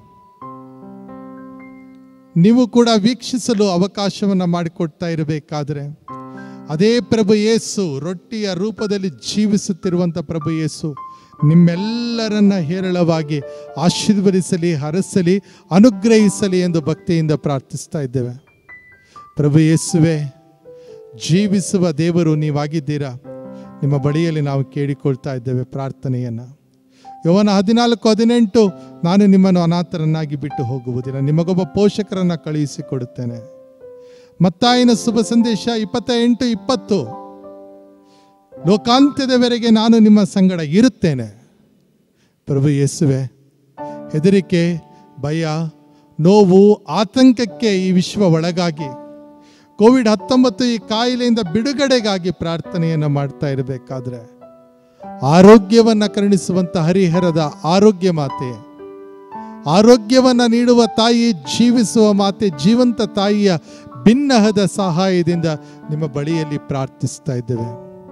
ನೀವು ಕೂಡ ವೀಕ್ಷಿಸಲು ಅವಕಾಶವನ್ನು ಮಾಡಿಕೊಡ್ತಾ ಇರಬೇಕಾದ್ರೆ ಅದೇ ಪ್ರಭು ಯೇಸು ರೊಟ್ಟಿಯ ರೂಪದಲ್ಲಿ ಜೀವಿಸುತ್ತಿರುವಂಥ ಪ್ರಭು ಯೇಸು ನಿಮ್ಮೆಲ್ಲರನ್ನ ಹೇರಳವಾಗಿ ಆಶೀರ್ವದಿಸಲಿ ಹರಸಲಿ ಅನುಗ್ರಹಿಸಲಿ ಎಂದು ಭಕ್ತಿಯಿಂದ ಪ್ರಾರ್ಥಿಸ್ತಾ ಇದ್ದೇವೆ ಪ್ರಭು ಯೇಸುವೆ ಜೀವಿಸುವ ದೇವರು ನೀವಾಗಿದ್ದೀರಾ ನಿಮ್ಮ ಬಳಿಯಲ್ಲಿ ನಾವು ಕೇಳಿಕೊಳ್ತಾ ಇದ್ದೇವೆ ಪ್ರಾರ್ಥನೆಯನ್ನು ಯವನ ಹದಿನಾಲ್ಕು ಹದಿನೆಂಟು ನಾನು ನಿಮ್ಮನ್ನು ಅನಾಥರನ್ನಾಗಿ ಬಿಟ್ಟು ಹೋಗುವುದಿಲ್ಲ ನಿಮಗೊಬ್ಬ ಪೋಷಕರನ್ನ ಕಳುಹಿಸಿಕೊಡುತ್ತೇನೆ ಮತ್ತಾಯಿನ ಶುಭ ಸಂದೇಶ ಇಪ್ಪತ್ತ ಎಂಟು ಇಪ್ಪತ್ತು ಲೋಕಾಂತ್ಯದವರೆಗೆ ನಾನು ನಿಮ್ಮ ಸಂಗಡ ಇರುತ್ತೇನೆ ಪ್ರಭು ಯೇಸುವೆ ಹೆದರಿಕೆ ಭಯ ನೋವು ಆತಂಕಕ್ಕೆ ಈ ವಿಶ್ವ ಒಳಗಾಗಿ ಕೋವಿಡ್ ಹತ್ತೊಂಬತ್ತು ಈ ಕಾಯಿಲೆಯಿಂದ ಬಿಡುಗಡೆಗಾಗಿ ಪ್ರಾರ್ಥನೆಯನ್ನು ಮಾಡ್ತಾ ಇರಬೇಕಾದ್ರೆ ಆರೋಗ್ಯವನ್ನ ಕರುಣಿಸುವಂತ ಹರಿಹರದ ಆರೋಗ್ಯ ಮಾತೆ ಆರೋಗ್ಯವನ್ನ ನೀಡುವ ತಾಯಿ ಜೀವಿಸುವ ಮಾತೆ ಜೀವಂತ ತಾಯಿಯ ಭಿನ್ನಹದ ಸಹಾಯದಿಂದ ನಿಮ್ಮ ಬಳಿಯಲ್ಲಿ ಪ್ರಾರ್ಥಿಸ್ತಾ ಇದ್ದೇವೆ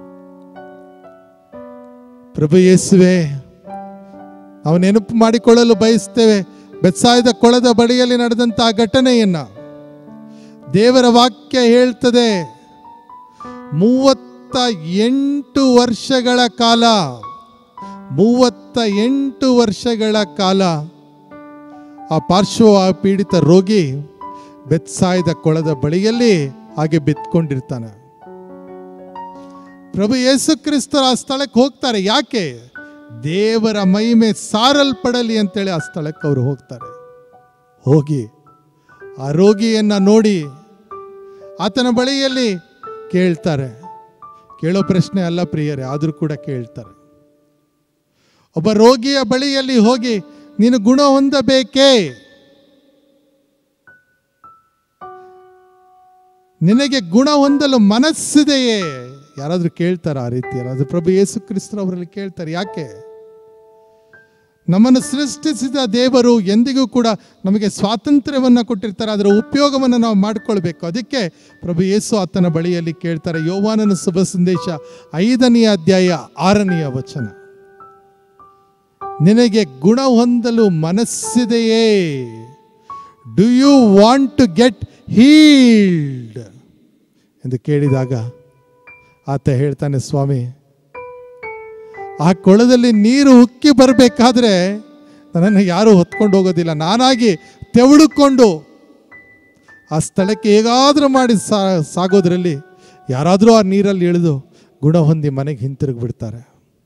ಪ್ರಭು ಯೇಸುವೆ ನಾವು ನೆನಪು ಮಾಡಿಕೊಳ್ಳಲು ಬಯಸ್ತೇವೆ ಬೆತ್ಸಾಯದ ಕೊಳದ ಬಳಿಯಲ್ಲಿ ನಡೆದಂತಹ ಘಟನೆಯನ್ನ ದೇವರ ವಾಕ್ಯ ಹೇಳ್ತದೆ ಮೂವತ್ತ ಎಂಟು ವರ್ಷಗಳ ಕಾಲ ಮೂವತ್ತ ಎಂಟು ವರ್ಷಗಳ ಕಾಲ ಆ ಪಾರ್ಶ್ವ ಪೀಡಿತ ರೋಗಿ ಬೆತ್ಸಾಯದ ಕೊಳದ ಬಳಿಯಲ್ಲಿ ಹಾಗೆ ಬಿತ್ಕೊಂಡಿರ್ತಾನೆ ಪ್ರಭು ಯೇಸು ಕ್ರಿಸ್ತರು ಆ ಸ್ಥಳಕ್ಕೆ ಹೋಗ್ತಾರೆ ಯಾಕೆ ದೇವರ ಮಹಿಮೆ ಸಾರಲ್ಪಡಲಿ ಅಂತೇಳಿ ಆ ಸ್ಥಳಕ್ಕೆ ಅವರು ಹೋಗ್ತಾರೆ ಹೋಗಿ ಆ ರೋಗಿಯನ್ನ ನೋಡಿ ಆತನ ಬಳಿಯಲ್ಲಿ ಕೇಳ್ತಾರೆ ಕೇಳೋ ಪ್ರಶ್ನೆ ಅಲ್ಲ ಪ್ರಿಯರೇ ಆದರೂ ಕೂಡ ಕೇಳ್ತಾರೆ ಒಬ್ಬ ರೋಗಿಯ ಬಳಿಯಲ್ಲಿ ಹೋಗಿ ನೀನು ಗುಣ ಹೊಂದಬೇಕೇ ನಿನಗೆ ಗುಣ ಹೊಂದಲು ಮನಸ್ಸಿದೆಯೇ ಯಾರಾದ್ರೂ ಕೇಳ್ತಾರ ಆ ರೀತಿ ಯಾರಾದ್ರೂ ಪ್ರಭು ಯೇಸು ಕ್ರಿಸ್ತರು ಅವರಲ್ಲಿ ಕೇಳ್ತಾರೆ ಯಾಕೆ ನಮ್ಮನ್ನು ಸೃಷ್ಟಿಸಿದ ದೇವರು ಎಂದಿಗೂ ಕೂಡ ನಮಗೆ ಸ್ವಾತಂತ್ರ್ಯವನ್ನು ಕೊಟ್ಟಿರ್ತಾರೆ ಅದರ ಉಪಯೋಗವನ್ನು ನಾವು ಮಾಡಿಕೊಳ್ಬೇಕು ಅದಕ್ಕೆ ಪ್ರಭು ಯೇಸು ಆತನ ಬಳಿಯಲ್ಲಿ ಕೇಳ್ತಾರೆ ಯೋವಾನನ ಶುಭ ಸಂದೇಶ ಐದನೆಯ ಅಧ್ಯಾಯ ಆರನೆಯ ವಚನ ನಿನಗೆ ಗುಣ ಹೊಂದಲು ಮನಸ್ಸಿದೆಯೇ do you want to get healed ಎಂದು ಕೇಳಿದಾಗ ಆತ ಹೇಳ್ತಾನೆ ಸ್ವಾಮಿ ಆ ಕೊಳದಲ್ಲಿ ನೀರು ಉಕ್ಕಿ ಬರಬೇಕಾದ್ರೆ ನನ್ನನ್ನು ಯಾರೂ ಹೊತ್ಕೊಂಡು ಹೋಗೋದಿಲ್ಲ ನಾನಾಗಿ ತೆವಳುಕೊಂಡು ಆ ಸ್ಥಳಕ್ಕೆ ಹೇಗಾದರೂ ಮಾಡಿ ಸಾ ಸಾಗೋದ್ರಲ್ಲಿ ಯಾರಾದರೂ ಆ ನೀರಲ್ಲಿ ಇಳಿದು ಗುಣ ಹೊಂದಿ ಮನೆಗೆ ಹಿಂತಿರುಗಿ ಬಿಡ್ತಾರೆ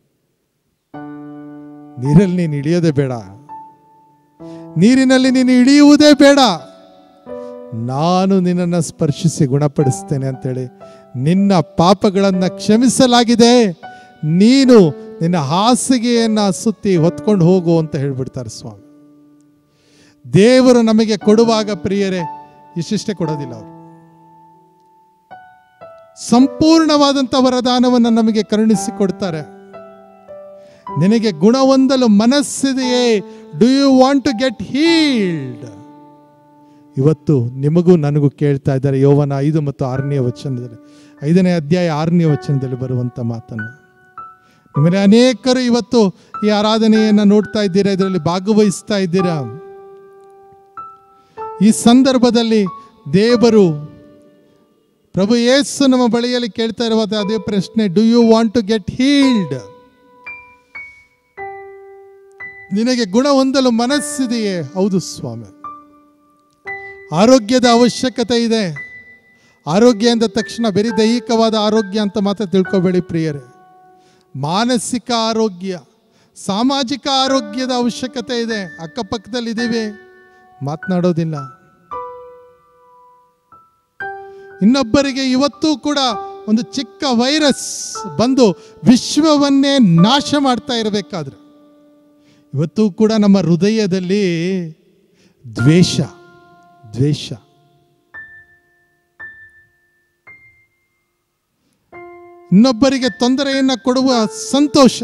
ನೀರಲ್ಲಿ ನೀನು ಇಳಿಯೋದೇ ಬೇಡ ನೀರಿನಲ್ಲಿ ನೀನು ಇಳಿಯುವುದೇ ಬೇಡ ನಾನು ನಿನ್ನನ್ನು ಸ್ಪರ್ಶಿಸಿ ಗುಣಪಡಿಸ್ತೇನೆ ಅಂತೇಳಿ ನಿನ್ನ ಪಾಪಗಳನ್ನು ಕ್ಷಮಿಸಲಾಗಿದೆ ನೀನು ನಿನ್ನ ಹಾಸಿಗೆಯನ್ನು ಸುತ್ತಿ ಹೊತ್ಕೊಂಡು ಹೋಗು ಅಂತ ಹೇಳ್ಬಿಡ್ತಾರೆ ಸ್ವಾಮಿ ದೇವರು ನಮಗೆ ಕೊಡುವಾಗ ಪ್ರಿಯರೇ ಇಷ್ಟಿಷ್ಟೇ ಕೊಡೋದಿಲ್ಲ ಅವರು ಸಂಪೂರ್ಣವಾದಂಥ ವರದಾನವನ್ನು ನಮಗೆ ಕರುಣಿಸಿ ಕೊಡ್ತಾರೆ ನಿನಗೆ ಗುಣ ಹೊಂದಲು ಮನಸ್ಸಿದೆಯೇ do you want to get healed ಇವತ್ತು ನಿಮಗೂ ನನಗೂ ಕೇಳ್ತಾ ಇದ್ದಾರೆ ಯೋವನ ಐದು ಮತ್ತು ಆರನೇ ವಚನದಲ್ಲಿ ಐದನೇ ಅಧ್ಯಾಯ ಆರನೇ ವಚನದಲ್ಲಿ ಬರುವಂಥ ಮಾತನ್ನು ನಿಮ್ಮಲ್ಲಿ ಅನೇಕರು ಇವತ್ತು ಈ ಆರಾಧನೆಯನ್ನು ನೋಡ್ತಾ ಇದ್ದೀರಾ ಇದರಲ್ಲಿ ಭಾಗವಹಿಸ್ತಾ ಇದ್ದೀರಾ ಈ ಸಂದರ್ಭದಲ್ಲಿ ದೇವರು ಪ್ರಭು ಯೇಸು ನಮ್ಮ ಬಳಿಯಲ್ಲಿ ಕೇಳ್ತಾ ಇರುವಾಗ ಅದೇ ಪ್ರಶ್ನೆ do you want to get healed ನಿನಗೆ ಗುಣ ಹೊಂದಲು ಮನಸ್ಸಿದೆಯೇ ಹೌದು ಸ್ವಾಮಿ ಆರೋಗ್ಯದ ಅವಶ್ಯಕತೆ ಇದೆ ಆರೋಗ್ಯ ಎಂದ ತಕ್ಷಣ ಬರೀ ದೈಹಿಕವಾದ ಆರೋಗ್ಯ ಅಂತ ಮಾತ್ರ ತಿಳ್ಕೊಬೇಡಿ ಪ್ರಿಯರೇ ಮಾನಸಿಕ ಆರೋಗ್ಯ ಸಾಮಾಜಿಕ ಆರೋಗ್ಯದ ಅವಶ್ಯಕತೆ ಇದೆ ಅಕ್ಕಪಕ್ಕದಲ್ಲಿ ಇದ್ದೀವಿ ಮಾತನಾಡೋದಿಲ್ಲ ಇನ್ನೊಬ್ಬರಿಗೆ ಇವತ್ತೂ ಕೂಡ ಒಂದು ಚಿಕ್ಕ ವೈರಸ್ ಬಂದು ವಿಶ್ವವನ್ನೇ ನಾಶ ಮಾಡ್ತಾ ಇರಬೇಕಾದ್ರೆ ಇವತ್ತು ಕೂಡ ನಮ್ಮ ಹೃದಯದಲ್ಲಿ ದ್ವೇಷ ದ್ವೇಷ ಇನ್ನೊಬ್ಬರಿಗೆ ತೊಂದರೆಯನ್ನು ಕೊಡುವ ಸಂತೋಷ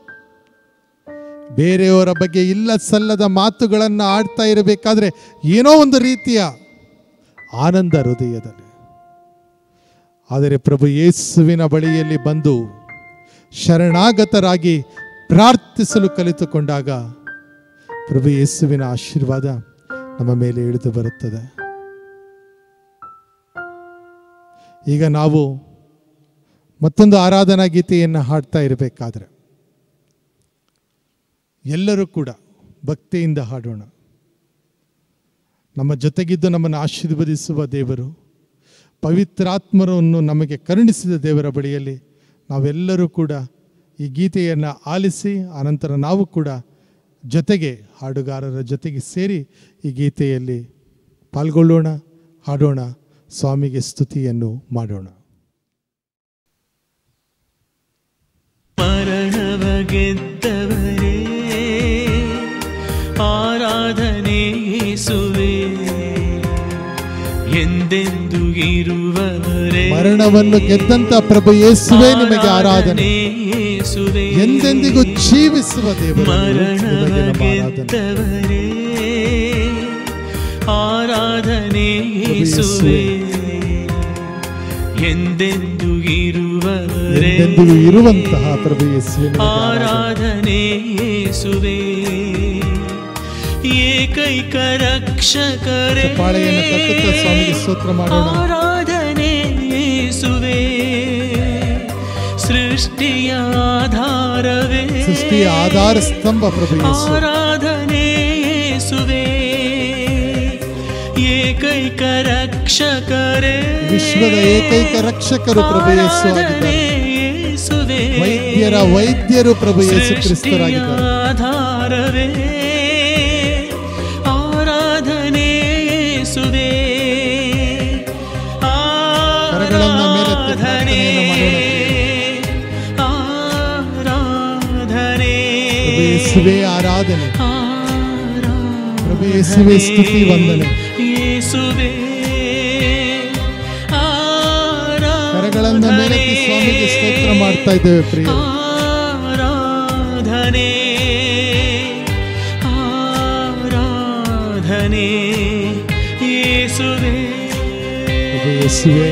ಬೇರೆಯವರ ಬಗ್ಗೆ ಇಲ್ಲ ಸಲ್ಲದ ಮಾತುಗಳನ್ನು ಆಡ್ತಾ ಇರಬೇಕಾದ್ರೆ ಏನೋ ಒಂದು ರೀತಿಯ ಆನಂದ ಹೃದಯದಲ್ಲಿ ಆದರೆ ಪ್ರಭು ಯೇಸುವಿನ ಬಳಿಯಲ್ಲಿ ಬಂದು ಶರಣಾಗತರಾಗಿ ಪ್ರಾರ್ಥಿಸಲು ಕಲಿತುಕೊಂಡಾಗ ಪ್ರಭು ಯೇಸುವಿನ ಆಶೀರ್ವಾದ ನಮ್ಮ ಮೇಲೆ ಇಳಿದು ಬರುತ್ತದೆ ಈಗ ನಾವು ಮತ್ತೊಂದು ಆರಾಧನಾ ಗೀತೆಯನ್ನು ಹಾಡ್ತಾ ಇರಬೇಕಾದ್ರೆ ಎಲ್ಲರೂ ಕೂಡ ಭಕ್ತಿಯಿಂದ ಹಾಡೋಣ ನಮ್ಮ ಜೊತೆಗಿದ್ದು ನಮ್ಮನ್ನು ಆಶೀರ್ವದಿಸುವ ದೇವರು ಪವಿತ್ರಾತ್ಮರನ್ನು ನಮಗೆ ಕರುಣಿಸಿದ ದೇವರ ಬಳಿಯಲ್ಲಿ ನಾವೆಲ್ಲರೂ ಕೂಡ ಈ ಗೀತೆಯನ್ನು ಆಲಿಸಿ ಆನಂತರ ನಾವು ಕೂಡ ಜೊತೆಗೆ ಹಾಡುಗಾರರ ಜೊತೆಗೆ ಸೇರಿ ಈ ಗೀತೆಯಲ್ಲಿ ಪಾಲ್ಗೊಳ್ಳೋಣ ಹಾಡೋಣ ಸ್ವಾಮಿಗೆ ಸ್ತುತಿಯನ್ನು ಮಾಡೋಣ ಮರಣವ ಗೆದ್ದವರೇ ಆರಾಧನೆ ಯೇಸುವೇ ಎಂದೆಂದು ಇರುವವರೇ ಮರಣವನ್ನು ಗೆದ್ದಂತ ಪ್ರಭು ಯೇಸುವೇ ನಿಮಗೆ ಆರಾಧನೆ ಯೇಸುವೇ ಎಂದೆಂದಿಗೂ ಜೀವಿಸುವ ದೇವರು ಮರಣವ ನಿಮಗೆ ನಮ್ಮ ಆರಾಧನೆ ಗೆದ್ದವರೇ ಆರಾಧನೆ ಯೇಸುವೇ ಎಂದೆಂದು ಇರುವವರೇ ಎಂದೆಂದಿಗೂ ಇರುವಂತಹ ಪ್ರಭು ಯೇಸುವೇ ನಿಮಗೆ ಆರಾಧನೆ ಆರಾಧನೆ ಯೇಸುವೇ ಏಕೈಕ ರಕ್ಷಕರೇ ಚಪ್ಪಾಳೆಯನ್ನು ತಟ್ಟುತ್ತಾ ಸ್ವಾಮಿಗೆ ಸ್ತೋತ್ರ ಮಾಡೋಣ ಆರಾಧನೆ ಯೇಸುವೇ ಸೃಷ್ಟಿಯ ಆಧಾರವೇ ಸೃಷ್ಟಿಯ ಆಧಾರ ಸ್ತಂಭ ಪ್ರಭು ಯೇಸು ಆರಾಧನೆ ಯೇಸುವೇ ಏಕೈಕ ರಕ್ಷಕರೇ ವಿಶ್ವದ ಏಕೈಕ ರಕ್ಷಕರು ಪ್ರಭು ಯೇಸು ಆರಾಧನೆ ಆಗಿದ್ದಾರೆ ಯೇಸುವೇ ವೈದ್ಯರ ವೈದ್ಯರು ಪ್ರಭು ಯೇಸು ಕ್ರಿಸ್ತರಾಗಿದ್ದಾರೆ ಆಧಾರವೇ ಆರಾಧನೆ ಯೇಸುವೇ ಕರಗಳನ್ನ ಮೇಲೆತ್ತಿ ಆರಾಧನೆ ಪ್ರಾರ್ಥನೆಯನ್ನು ಆರಾಧನೆ ಪ್ರಭು ಯೇಸುವೇ ಆರಾಧನೆ ಆರಾಧನೆ ಪ್ರಭು ಯೇಸುವೇ ಸ್ತುತಿ ವಂದನೆ ಯೇಸುವೇ ಕರಗಳನ್ನ ಮೇಲೆತ್ತಿ ಸ್ವಾಮಿಗೆ ಸ್ತೋತ್ರ ಮಾಡ್ತಾ ಇದ್ದೇವೆ ಪ್ರಿಯ ಆರಾಧನೆ ಆರಾಧನೆ ಯೇಸುವೆ ಪ್ರಭು ಯೇಸುವೆ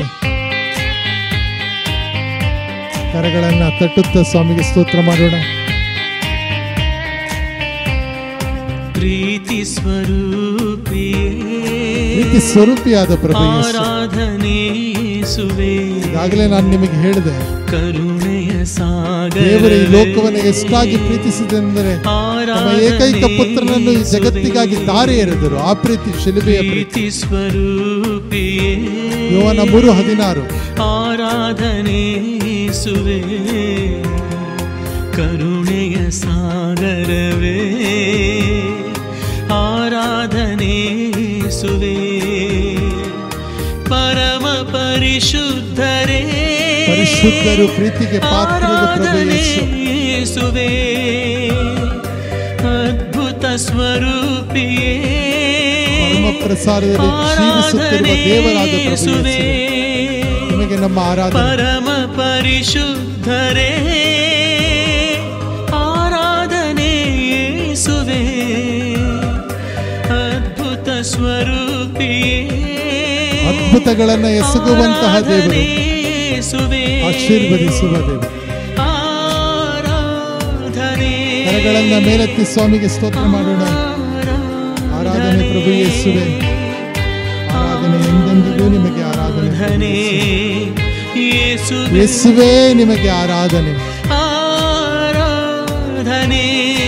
ಕರಗಳನ್ನ ತಟ್ಟುತ್ತಾ ಸ್ವಾಮಿಗೆ ಸ್ತೋತ್ರ ಮಾಡೋಣ ಪ್ರೀತಿ ಸ್ವರೂಪಿಯೇ ಪ್ರೀತಿ ಸ್ವರೂಪಿಯಾದ ಪ್ರಭು ಯೇಸು ಆರಾಧನೆ ಯೇಸುವೆ ಈಗಾಗಲೇ ನಾನು ನಿಮಗೆ ಹೇಳಿದೆ ಕರುಣೆಯ ಸಾಗರ ದೇವರು ಈ ಲೋಕವನ್ನು ಎಷ್ಟಾಗಿ ಪ್ರೀತಿಸಿದೆಂದರೆ ತಮ್ಮ ಏಕೈಕ ಪುತ್ರನನ್ನು ಈ ಜಗತ್ತಿಗಾಗಿ ದಾರಿ ಎರೆದರು ಆ ಪ್ರೀತಿ ಶಿಲುಬೆಯ ಪ್ರೀತಿ ಪ್ರೀತಿ ಸ್ವರೂಪಿಯೇ ಯೋವನ ಮೂರು ಹದಿನಾರು ಆರಾಧನೆ ಯೇಸುವೆ ಕರುಣೆಯ ಸಾಗರವೇ ಆರಾಧನೆ ಯೇಸುವೆ ಪರಮ ಪರಿಶುದ್ಧರೇ ಪರಿಶುದ್ಧರು ಪ್ರೀತಿಗೆ ಪಾತ್ರರು ಪ್ರಭು ಯೇಸು ಯೇಸುವೆ ಅದ್ಭುತ ಸ್ವರೂಪಿಯೇ ಪರಮ ಪ್ರಸಾರದಲ್ಲಿ ಜೀವಿಸುತ್ತಿರುವ ದೇವರಾದ ಪ್ರಭು ಯೇಸುವೆ ಯೇಸು ನಿಮಗೆ ನಮ್ಮ ಆರಾಧನೆ ಪರಮ ಪರಿಶುದ್ಧರೇ ಆರಾಧನೆ ಯೇಸುವೆ ಅದ್ಭುತ ಸ್ವರೂಪಿಯೇ ಅದ್ಭುತಗಳನ್ನ ಎಸಗುವಂತಹ ದೇವರು ಯೇಸುವೆ ಆಶೀರ್ವದಿಸುವ ದೇವರು ಆರಾಧನೆ ಕರಗಳನ್ನ ಮೇಲೆತ್ತಿ ಸ್ವಾಮಿಗೆ ಸ್ತೋತ್ರ ಮಾಡೋಣ ಆರಾಧನೆ ಪ್ರಭು ಯೇಸುವೆ ಆರಾಧನೆ ಎಂದೆಂದಿಗೂ ನಿಮಗೆ ಆರಾಧನೆ ಪ್ರಭು ಆರಾಧನೆ ಯೇಸು. ಯೇಸುವೆ ಯೇಸುವೇ ನಿಮಗೆ ಆರಾಧನೆ ಆರಾಧನೆ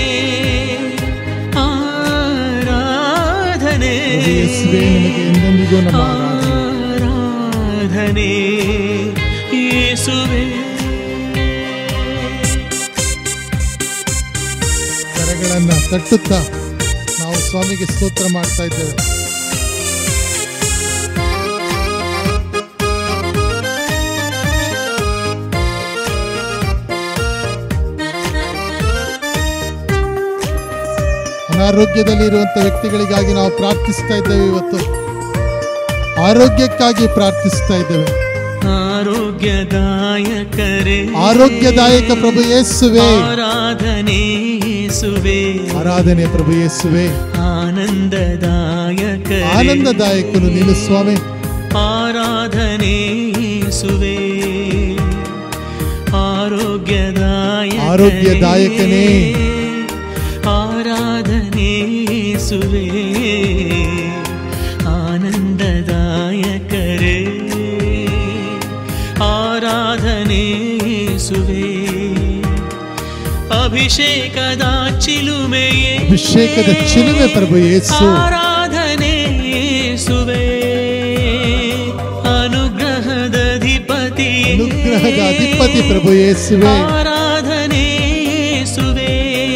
ಆರಾಧನೆ ಪ್ರಭು ಯೇಸುವೇ ನಿಮಗೆ ಎಂದೆಂದಿಗೂ ನಮ್ಮ ಆರಾಧನೆ ಆರಾಧನೆ ಯೇಸುವೆ ಕರಗಳನ್ನ ತಟ್ಟುತ್ತಾ ನಾವು ಸ್ವಾಮಿಗೆ ಸ್ತೋತ್ರ ಮಾಡ್ತಾ ಇದ್ದೇವೆ ಅನಾರೋಗ್ಯದಲ್ಲಿ ಇರುವಂತ ವ್ಯಕ್ತಿಗಳಿಗಾಗಿ ನಾವು ಪ್ರಾರ್ಥಿಸ್ತಾ ಇದ್ದೇವೆ ಇವತ್ತು ಆರೋಗ್ಯಕ್ಕಾಗಿ ಪ್ರಾರ್ಥಿಸ್ತಾ ಇದ್ದೇವೆ ಆರೋಗ್ಯದಾಯಕರೇ ಆರೋಗ್ಯದಾಯಕ ಪ್ರಭು ಯೇಸುವೆ ಆರಾಧನೆ ಯೇಸುವೆ ಆರಾಧನೆ ಪ್ರಭು ಯೇಸುವೆ ಆನಂದದಾಯಕ ಆನಂದದಾಯಕನು ನೀನು ಸ್ವಾಮಿ ಆರಾಧನೆ ಯೇಸುವೆ ಆರೋಗ್ಯದಾಯಕ ಆರೋಗ್ಯದಾಯಕನೇ. ಆರಾಧನೆ ಯೇಸುವೆ ಆನಂದದಾಯಕರೇ ಆರಾಧನೆ ಯೇಸುವೆ ಅಭಿಷೇಕದ ಚಿಲುಮೆಯೇ ಅಭಿಷೇಕದ ಚಿಲುಮೆ ಪ್ರಭು ಯೇಸು ಆರಾಧನೆ ಯೇಸುವೆ ಅನುಗ್ರಹದ ಅಧಿಪತಿ ಅನುಗ್ರಹದ ಅಧಿಪತಿ ಪ್ರಭು ಯೇಸುವೆ ಆರಾಧನೆ ಯೇಸುವೆ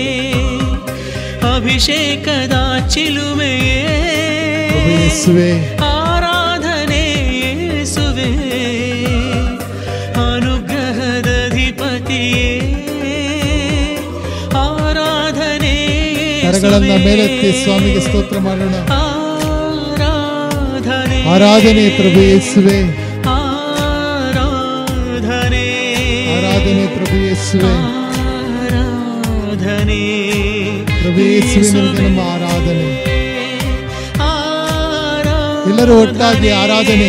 ಅಭಿಷೇಕದ ಚಿಲುಮೆಯೇ ಪ್ರಭು ಯೇಸುವೆ ಆರಾಧನೆ ಯೇಸುವೆ ಅನುಗ್ರಹದ ಅಧಿಪತಿಯೇ ಆರಾಧನೆ ಕರಗಳನ್ನ ಯೇಸುವೆ. ಮೇಲೆತ್ತಿ ಸ್ವಾಮಿಗೆ ಸ್ತೋತ್ರ ಮಾಡೋಣ ಆರಾಧನೆ ಆರಾಧನೆ ಪ್ರಭು ಯೇಸುವೆ ಆರಾಧನೆ ಆರಾಧನೆ ಪ್ರಭು ಯೇಸುವೆ ಆರಾಧನೆ ಪ್ರಭು ಯೇಸುವೆ ನಿಮಗೆ ನಮ್ಮ ಆರಾಧನೆ ಆರಾಧನೆ ಎಲ್ಲರೂ ಒಟ್ಟಾಗಿ ಆರಾಧನೆ.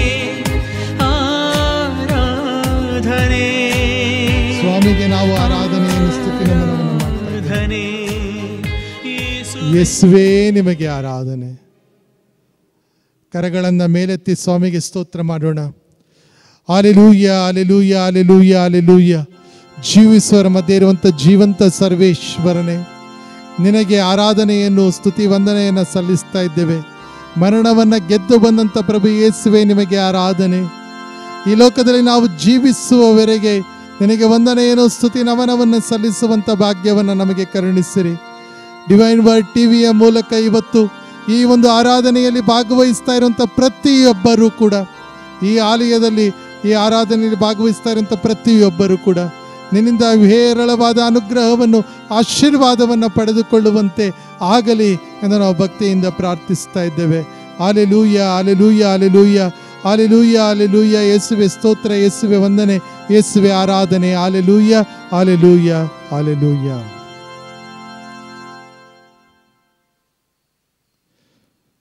ಆರಾಧನೆ ಸ್ವಾಮಿಗೆ ನಾವು ಆರಾಧನೆಯನ್ನು ಸ್ತುತಿ ನಮನವನ್ನು ಮಾಡ್ತಾ ಇದ್ದೇವೆ. ಆರಾಧನೆ ಯೇಸು ಯೇಸುವೇ ನಿಮಗೆ ಆರಾಧನೆ ಕರಗಳನ್ನ ಮೇಲೆತ್ತಿ ಸ್ವಾಮಿಗೆ ಸ್ತೋತ್ರ ಮಾಡೋಣ ಆಲೆಲೂಯ ಆಲೆಲೂಯ ಆಲೆಲೂಯ ಆಲೆಲೂಯ ಜೀವಿಸುವರ ಮಧ್ಯೆ ಇರುವಂಥ ಜೀವಂತ ಸರ್ವೇಶ್ವರನೇ ನಿನಗೆ ಆರಾಧನೆಯನ್ನು ಸ್ತುತಿ ವಂದನೆಯನ್ನು ಸಲ್ಲಿಸ್ತಾ ಇದ್ದೇವೆ ಮರಣವನ್ನು ಗೆದ್ದು ಬಂದಂಥ ಪ್ರಭು ಯೇಸುವೆ ನಿಮಗೆ ಆರಾಧನೆ ಈ ಲೋಕದಲ್ಲಿ ನಾವು ಜೀವಿಸುವವರೆಗೆ ನಿನಗೆ ವಂದನೆಯನ್ನು ಸ್ತುತಿ ನಮನವನ್ನು ಸಲ್ಲಿಸುವಂಥ ಭಾಗ್ಯವನ್ನು ನಮಗೆ ಕರುಣಿಸಿರಿ ಡಿವೈನ್ ವರ್ಡ್ ಟಿವಿಯ ಮೂಲಕ ಇವತ್ತು ಈ ಒಂದು ಆರಾಧನೆಯಲ್ಲಿ ಭಾಗವಹಿಸ್ತಾ ಇರುವಂಥ ಪ್ರತಿಯೊಬ್ಬರೂ ಕೂಡ ಈ ಆಲಯದಲ್ಲಿ ಈ ಆರಾಧನೆಯಲ್ಲಿ ಭಾಗವಹಿಸ್ತಾ ಇರುವಂಥ ಪ್ರತಿಯೊಬ್ಬರೂ ಕೂಡ ನಿನ್ನಿಂದ ಹೇರಳವಾದ ಅನುಗ್ರಹವನ್ನು ಆಶೀರ್ವಾದವನ್ನು ಪಡೆದುಕೊಳ್ಳುವಂತೆ ಆಗಲಿ ಎಂದು ನಾವು ಭಕ್ತಿಯಿಂದ ಪ್ರಾರ್ಥಿಸ್ತಾ ಇದ್ದೇವೆ ಆಲೆಲೂಯ ಆಲೆಲೂಯ ಆಲೆಲೂಯ ಆಲೆಲೂಯ ಆಲೆಲೂಯ ಯೇಸುವೆ ಸ್ತೋತ್ರ ಯೇಸುವೆ ವಂದನೆ ಯೇಸುವೆ ಆರಾಧನೆ ಆಲೆಲೂಯ ಆಲೆಲೂಯ ಆಲೆಲೂಯ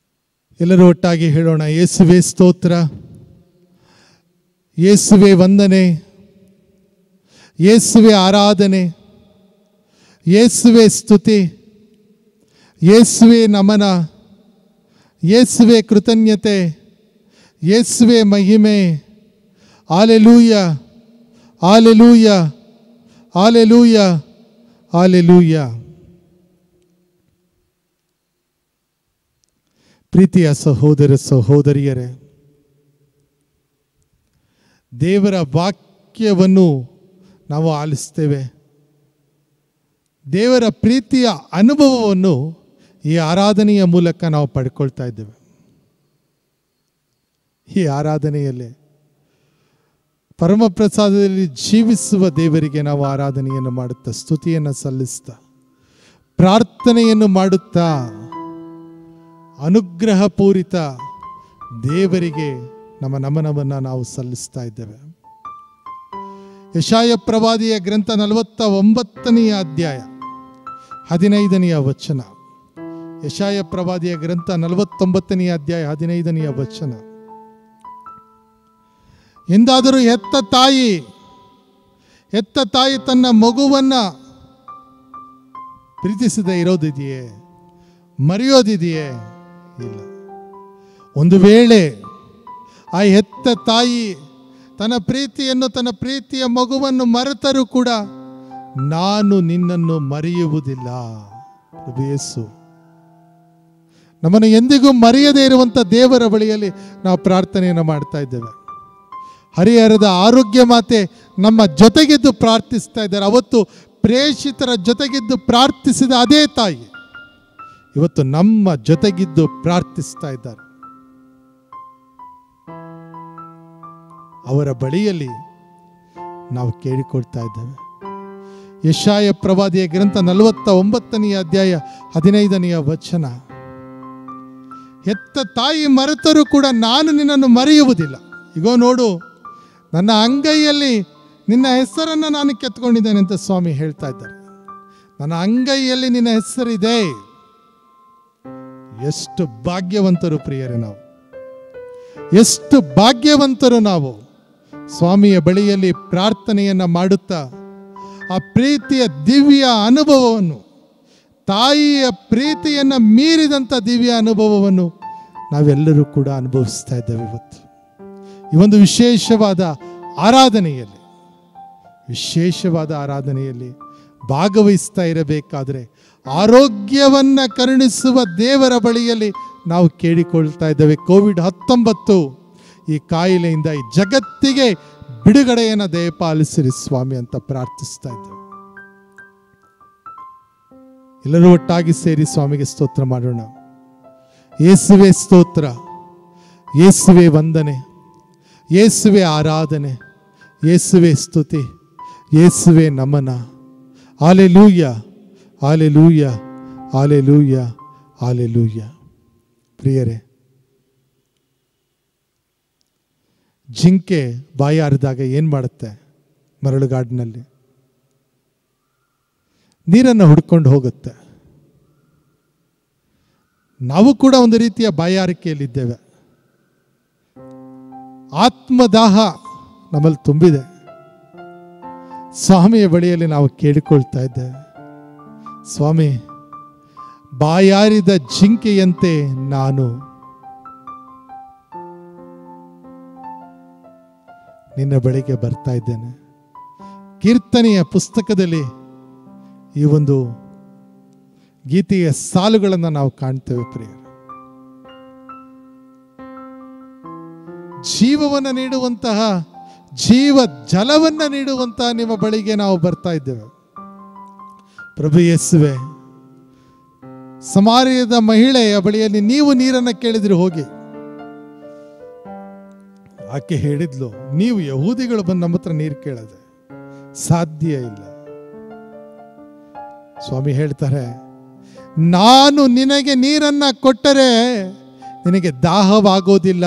ಎಲ್ಲರೂ ಒಟ್ಟಾಗಿ ಹೇಳೋಣ ಯೇಸುವೆ ಸ್ತೋತ್ರ ಯೇಸುವೆ ವಂದನೆ ಯೇಸುವೆ ಆರಾಧನೆ ಯೇಸುವೆ ಸ್ತುತಿ ಯೇಸುವೆ ನಮನ ಯೇಸುವೆ ಕೃತಜ್ಞತೆ ಯೇಸುವೆ ಮಹಿಮೆ ಆಲೆಲೂಯ ಆಲೆಲೂಯ ಆಲೆಲೂಯ ಆಲೆಲೂಯ ಪ್ರೀತಿಯ ಸಹೋದರ ಸಹೋದರಿಯರೇ ದೇವರ ವಾಕ್ಯವನ್ನು ನಾವು ಆಲಿಸ್ತೇವೆ ದೇವರ ಪ್ರೀತಿಯ ಅನುಭವವನ್ನು ಈ ಆರಾಧನೆಯ ಮೂಲಕ ನಾವು ಪಡ್ಕೊಳ್ತಾ ಇದ್ದೇವೆ ಈ ಆರಾಧನೆಯಲ್ಲಿ ಪರಮಪ್ರಸಾದದಲ್ಲಿ ಜೀವಿಸುವ ದೇವರಿಗೆ ನಾವು ಆರಾಧನೆಯನ್ನು ಮಾಡುತ್ತಾ ಸ್ತುತಿಯನ್ನು ಸಲ್ಲಿಸ್ತಾ ಪ್ರಾರ್ಥನೆಯನ್ನು ಮಾಡುತ್ತಾ ಅನುಗ್ರಹಪೂರಿತ ದೇವರಿಗೆ ನಮ್ಮ ನಮನವನ್ನು ನಾವು ಸಲ್ಲಿಸ್ತಾ ಇದ್ದೇವೆ ಯಶಾಯ ಪ್ರವಾದಿಯ ಗ್ರಂಥ ನಲವತ್ತ ಒಂಬತ್ತನೆಯ ಅಧ್ಯಾಯ ಹದಿನೈದನೆಯ ವಚನ ಯಶಾಯ ಪ್ರವಾದಿಯ ಗ್ರಂಥ ನಲವತ್ತೊಂಬತ್ತನೆಯ ಅಧ್ಯಾಯ ಹದಿನೈದನೆಯ ವಚನ ಎಂದಾದರೂ ಹೆತ್ತ ತಾಯಿ ಹೆತ್ತ ತಾಯಿ ತನ್ನ ಮಗುವನ್ನ ಪ್ರೀತಿಸದೆ ಇರೋದಿದೆಯೇ ಮರೆಯೋದಿದೆಯೇ ಇಲ್ಲ ಒಂದು ವೇಳೆ ಆ ಹೆತ್ತ ತಾಯಿ ತನ್ನ ಪ್ರೀತಿಯನ್ನು ತನ್ನ ಪ್ರೀತಿಯ ಮಗುವನ್ನು ಮರೆತರೂ ಕೂಡ ನಾನು ನಿನ್ನನ್ನು ಮರೆಯುವುದಿಲ್ಲ ಪ್ರಭು ಯೇಸು ನಮ್ಮನ್ನು ಎಂದಿಗೂ ಮರೆಯದೇ ಇರುವಂಥ ದೇವರ ಬಳಿಯಲ್ಲಿ ನಾವು ಪ್ರಾರ್ಥನೆಯನ್ನು ಮಾಡ್ತಾ ಇದ್ದೇವೆ ಹರಿಹರದ ಆರೋಗ್ಯ ಮಾತೆ ನಮ್ಮ ಜೊತೆಗಿದ್ದು ಪ್ರಾರ್ಥಿಸ್ತಾ ಇದ್ದಾರೆ ಅವತ್ತು ಪ್ರೇಷಿತರ ಜೊತೆಗಿದ್ದು ಪ್ರಾರ್ಥಿಸಿದ ಅದೇ ತಾಯಿ ಇವತ್ತು ನಮ್ಮ ಜೊತೆಗಿದ್ದು ಪ್ರಾರ್ಥಿಸ್ತಾ ಇದ್ದಾರೆ ಅವರ ಬಳಿಯಲ್ಲಿ ನಾವು ಕೇಳಿಕೊಳ್ತಾ ಇದ್ದೇವೆ ಯಶಾಯ ಪ್ರವಾದಿಯ ಗ್ರಂಥ ನಲವತ್ತ ಒಂಬತ್ತನೆಯ ಅಧ್ಯಾಯ ಹದಿನೈದನೆಯ ವಚನ ಹೆತ್ತ ತಾಯಿ ಮರೆತರೂ ಕೂಡ ನಾನು ನಿನ್ನನ್ನು ಮರೆಯುವುದಿಲ್ಲ ಈಗೋ ನೋಡು ನನ್ನ ಅಂಗೈಯಲ್ಲಿ ನಿನ್ನ ಹೆಸರನ್ನು ನಾನು ಕೆತ್ಕೊಂಡಿದ್ದೇನೆ ಅಂತ ಸ್ವಾಮಿ ಹೇಳ್ತಾ ಇದ್ದಾರೆ ನನ್ನ ಅಂಗೈಯಲ್ಲಿ ನಿನ್ನ ಹೆಸರಿದೆ ಎಷ್ಟು ಭಾಗ್ಯವಂತರು ಪ್ರಿಯರೇ ನಾವು ಎಷ್ಟು ಭಾಗ್ಯವಂತರು ನಾವು ಸ್ವಾಮಿಯ ಬಳಿಯಲ್ಲಿ ಪ್ರಾರ್ಥನೆಯನ್ನ ಮಾಡುತ್ತಾ ಆ ಪ್ರೀತಿಯ ದಿವ್ಯ ಅನುಭವವನ್ನು ತಾಯಿಯ ಪ್ರೀತಿಯನ್ನ ಮೀರಿದಂಥ ದಿವ್ಯ ಅನುಭವವನ್ನು ನಾವೆಲ್ಲರೂ ಕೂಡ ಅನುಭವಿಸ್ತಾ ಇದ್ದೇವೆ ಇವತ್ತು ಈ ಒಂದು ವಿಶೇಷವಾದ ಆರಾಧನೆಯಲ್ಲಿ ವಿಶೇಷವಾದ ಆರಾಧನೆಯಲ್ಲಿ ಭಾಗವಹಿಸ್ತಾ ಇರಬೇಕಾದ್ರೆ ಆರೋಗ್ಯವನ್ನ ಕರುಣಿಸುವ ದೇವರ ಬಳಿಯಲ್ಲಿ ನಾವು ಕೇಳಿಕೊಳ್ತಾ ಇದ್ದೇವೆ ಕೋವಿಡ್ ಹತ್ತೊಂಬತ್ತು ಈ ಕಾಯಿಲೆಯಿಂದ ಈ ಜಗತ್ತಿಗೆ ಬಿಡುಗಡೆಯನ್ನು ದಯಪಾಲಿಸಿರಿ ಸ್ವಾಮಿ ಅಂತ ಪ್ರಾರ್ಥಿಸ್ತಾ ಇದ್ದೇವೆ ಎಲ್ಲರೂ ಒಟ್ಟಾಗಿ ಸೇರಿ ಸ್ವಾಮಿಗೆ ಸ್ತೋತ್ರ ಮಾಡೋಣ ಯೇಸುವೆ ಸ್ತೋತ್ರ ಯೇಸುವೆ ವಂದನೆ ಯೇಸುವೆ ಆರಾಧನೆ ಯೇಸುವೆ ಸ್ತುತಿ ಯೇಸುವೆ ನಮನ ಆಲೆಲೂಯ ಆಲೆಲೂಯ ಆಲೆಲೂಯ ಆಲೆಲೂಯ ಪ್ರಿಯರೇ ಜಿಂಕೆ ಬಾಯಿ ಹರಿದಾಗ ಏನು ಮಾಡುತ್ತೆ ಮರಳುಗಾಡಿನಲ್ಲಿ ನೀರನ್ನು ಹುಡ್ಕೊಂಡು ಹೋಗುತ್ತೆ ನಾವು ಕೂಡ ಒಂದು ರೀತಿಯ ಬಾಯಾರಿಕೆಯಲ್ಲಿದ್ದೇವೆ ಆತ್ಮದಾಹ ನಮ್ಮಲ್ಲಿ ತುಂಬಿದೆ ಸ್ವಾಮಿಯ ಬಳಿಯಲ್ಲಿ ನಾವು ಕೇಳಿಕೊಳ್ತಾ ಇದ್ದೇವೆ ಸ್ವಾಮಿ ಬಾಯಾರಿದ ಜಿಂಕೆಯಂತೆ ನಾನು ನಿನ್ನ ಬಳಿಗೆ ಬರ್ತಾ ಇದ್ದೇನೆ ಕೀರ್ತನೆಯ ಪುಸ್ತಕದಲ್ಲಿ ಈ ಒಂದು ಗೀತೆಯ ಸಾಲುಗಳನ್ನು ನಾವು ಕಾಣ್ತೇವೆ ಪ್ರಿಯರು ಜೀವವನ್ನು ನೀಡುವಂತಹ ಜೀವ ಜಲವನ್ನು ನೀಡುವಂತಹ ನಿಮ್ಮ ಬಳಿಗೆ ನಾವು ಬರ್ತಾ ಇದ್ದೇವೆ ಪ್ರಭು ಯೇಸುವೆ ಸಮಾರ್ಯದ ಮಹಿಳೆಯ ಬಳಿಯಲ್ಲಿ ನೀವು ನೀರನ್ನು ಕೇಳಿದ್ರಿ ಹೋಗಿ ಆಕೆ ಹೇಳಿದ್ಲು ನೀವು ಯಹೂದಿಗಳು ಬಂದು ನಮ್ಮ ಹತ್ರ ನೀರು ಕೇಳದೆ ಸಾಧ್ಯ ಇಲ್ಲ ಸ್ವಾಮಿ ಹೇಳ್ತಾರೆ ನಾನು ನಿನಗೆ ನೀರನ್ನ ಕೊಟ್ಟರೆ ನಿನಗೆ ದಾಹವಾಗೋದಿಲ್ಲ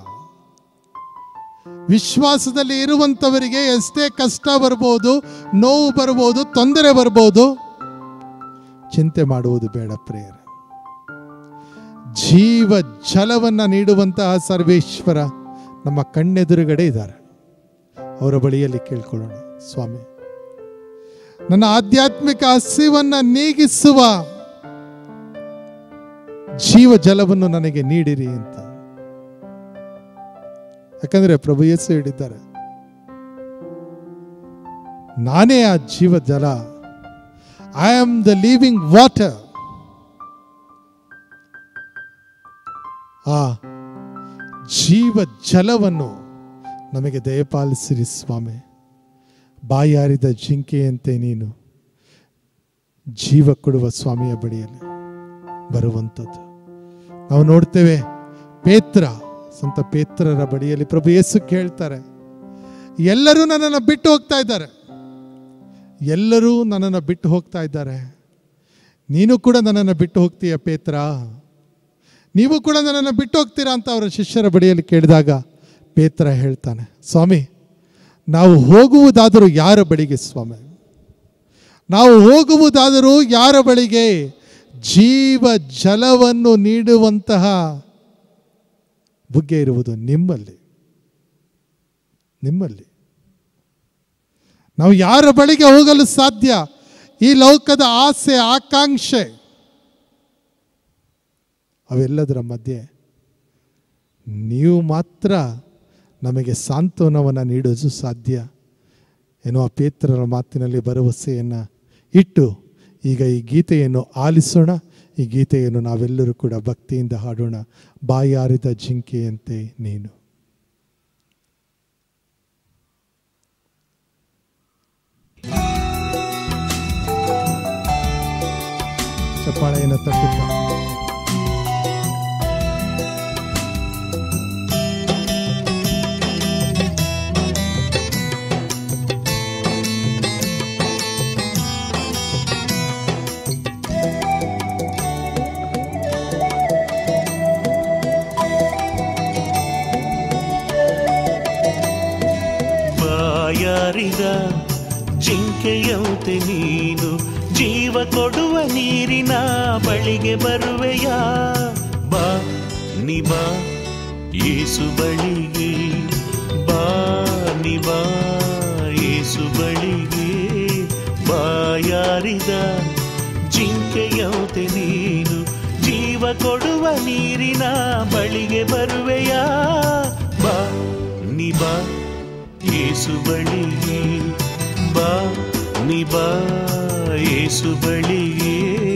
ವಿಶ್ವಾಸದಲ್ಲಿ ಇರುವಂಥವರಿಗೆ ಎಷ್ಟೇ ಕಷ್ಟ ಬರ್ಬೋದು ನೋವು ಬರ್ಬೋದು ತೊಂದರೆ ಬರ್ಬೋದು ಚಿಂತೆ ಮಾಡುವುದು ಬೇಡ ಪ್ರೇಯರ್ ಜೀವ ಜಲವನ್ನ ನೀಡುವಂತಹ ಸರ್ವೇಶ್ವರ ನಮ್ಮ ಕಣ್ಣೆದುರುಗಡೆ ಇದ್ದಾರೆ ಅವರ ಬಳಿಯಲ್ಲಿ ಕೇಳ್ಕೊಳ್ಳೋಣ ಸ್ವಾಮಿ ನನ್ನ ಆಧ್ಯಾತ್ಮಿಕ ಹಸಿವನ್ನ ನೀಗಿಸುವ ಜೀವ ಜಲವನ್ನು ನನಗೆ ನೀಡಿರಿ ಅಂತ ಯಾಕಂದ್ರೆ ಪ್ರಭು ಯೇಸು ಹೇಳಿದ್ದಾರೆ ನಾನೇ ಆ ಜೀವ ಜಲ I am the living water ಆ ಜೀವ ಜಲವನ್ನು ನಮಗೆ ದಯಪಾಲಿಸಿರಿ ಸ್ವಾಮಿ ಬಾಯಾರಿದ ಜಿಂಕೆಯಂತೆ ನೀನು ಜೀವ ಕೊಡುವ ಸ್ವಾಮಿಯ ಬಳಿಯಲ್ಲಿ ಬರುವಂಥದ್ದು ನಾವು ನೋಡ್ತೇವೆ ಪೇತ್ರ ಸಂತ ಪೇತ್ರರ ಬಳಿಯಲ್ಲಿ ಪ್ರಭು ಯೇಸು ಕೇಳ್ತಾರೆ ಎಲ್ಲರೂ ನನ್ನನ್ನು ಬಿಟ್ಟು ಹೋಗ್ತಾ ಇದ್ದಾರೆ ಎಲ್ಲರೂ ನನ್ನನ್ನು ಬಿಟ್ಟು ಹೋಗ್ತಾ ಇದ್ದಾರೆ ನೀನು ಕೂಡ ನನ್ನನ್ನು ಬಿಟ್ಟು ಹೋಗ್ತೀಯ ಪೇತ್ರ ನೀವು ಕೂಡ ನನ್ನನ್ನು ಬಿಟ್ಟು ಹೋಗ್ತೀರಾ ಅಂತ ಅವರ ಶಿಷ್ಯರ ಬಳಿಯಲ್ಲಿ ಕೇಳಿದಾಗ ಪೇತ್ರ ಹೇಳ್ತಾನೆ ಸ್ವಾಮಿ ನಾವು ಹೋಗುವುದಾದರೂ ಯಾರ ಬಳಿಗೆ ಸ್ವಾಮಿ ನಾವು ಹೋಗುವುದಾದರೂ ಯಾರ ಬಳಿಗೆ ಜೀವ ಜಲವನ್ನು ನೀಡುವಂತಹ ಬುಗ್ಗೆ ಇರುವುದು ನಿಮ್ಮಲ್ಲಿ ನಿಮ್ಮಲ್ಲಿ ನಾವು ಯಾರ ಬಳಿಗೆ ಹೋಗಲು ಸಾಧ್ಯ ಈ ಲೋಕದ ಆಸೆ ಆಕಾಂಕ್ಷೆ ಅವೆಲ್ಲದರ ಮಧ್ಯೆ ನೀವು ಮಾತ್ರ ನಮಗೆ ಸಾಂತ್ವನವನ್ನು ನೀಡೋದು ಸಾಧ್ಯ ಏನೋ ಆ ಪೇತ್ರರ ಮಾತಿನಲ್ಲಿ ಭರವಸೆಯನ್ನು ಇಟ್ಟು ಈಗ ಈ ಗೀತೆಯನ್ನು ಆಲಿಸೋಣ ಈ ಗೀತೆಯನ್ನು ನಾವೆಲ್ಲರೂ ಕೂಡ ಭಕ್ತಿಯಿಂದ ಹಾಡೋಣ ಬಾಯಾರಿದ ಜಿಂಕೆಯಂತೆ ನೀನು ಚಪ್ಪಾಳೆಯನ್ನು ತಟ್ಟುತ್ತಾ ಬಾಯಾರಿದ ಜಿಂಕೆಯಂತೆ ನೀನು ಜೀವ ಕೊಡುವ ನೀರಿನ ಬಳಿಗೆ ಬರುವೆಯ ಬಾ ನಿಬಾ ಏಸು ಬಳಿಗೆ ಬಾ ನಿಬಾ ಏಸು ಬಳಿಗೆ ಬಾಯಾರಿದ ಜಿಂಕೆಯಂತೆ ನೀನು ಜೀವ ಕೊಡುವ ನೀರಿನ ಬಳಿಗೆ ಬರುವೆಯ ಬಾ ನಿಬಾ ಏಸು ಬಳಿಗೆ ಬಾ ನಿಬಾ ಏಸು ಬಳಿಗೆ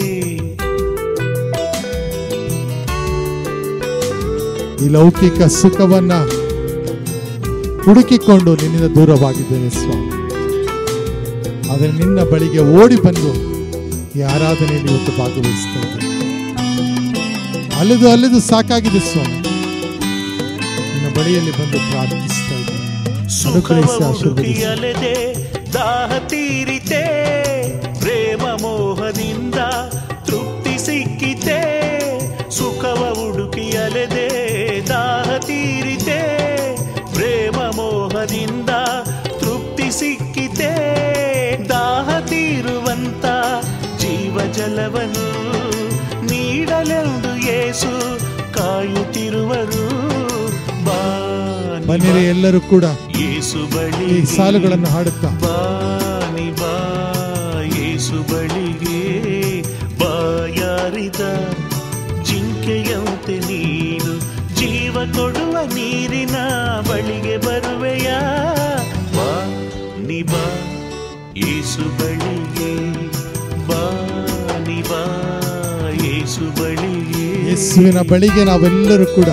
ಈ ಲೌಕಿಕ ಸುಖವನ್ನ ಹುಡುಕಿಕೊಂಡು ನಿನ್ನಿಂದ ದೂರವಾಗಿದ್ದೇನೆ ಸ್ವಾಮಿ ಆದರೆ ನಿನ್ನ ಬಳಿಗೆ ಓಡಿ ಬಂದು ಈ ಆರಾಧನೆಯಲ್ಲಿ ಇವತ್ತು ಭಾಗವಹಿಸ್ತಾ ಇದ್ದೇನೆ ಅಲೆದು ಅಲೆದು ಸಾಕಾಗಿದೆ ಸ್ವಾಮಿ ನಿನ್ನ ಬಳಿಯಲ್ಲಿ ಬಂದು ಪ್ರಾರ್ಥಿಸ್ತಾ ಇದ್ದೇನೆ ಅನುಗ್ರಹಿಸಿ ಆಶೀರ್ವದಿಸಿ ಅಲೆದೆ ದಾಹ ತೀರಿತೆ ಪ್ರೇಮ ಮೋಹದಿಂದ ತೃಪ್ತಿ ಸಿಕ್ಕಿತೆ ಸುಖವ ಹುಡುಕಿ ಅಲೆದೆ ದಾಹ ತೀರಿತೆ ಪ್ರೇಮ ಮೋಹದಿಂದ ತೃಪ್ತಿ ಸಿಕ್ಕಿತೆ ದಾಹ ತೀರುವಂತ ಜೀವ ಜಲವನ್ನು ನೀಡಲೆಂದು ಏಸು ಕಾಯುತ್ತಿರುವರು ಬಾ ಬನ್ನಿರಿ ಎಲ್ಲರೂ ಕೂಡ ಏಸು ಬಳಿ ಈ ಸಾಲುಗಳನ್ನು ಹಾಡುತ್ತಾ ಬಾನಿ ಬಾ ಏಸು ಬಳಿಗೆ ಬಾಯಾರಿದ ಜಿಂಕೆಯಂತೆ ನೀನು ಜೀವ ಕೊಡುವ ನೀರಿನ ಬಳಿಗೆ ಬರುವೆಯ ಬಾ ನಿ ಬಾ ಏಸು ಬಳಿಗೆ ಬಾ ನಿ ಬಾ ಏಸು ಬಳಿಗೆ ಯೇಸುವಿನ ಬಳಿಗೆ ನಾವೆಲ್ಲರೂ ಕೂಡ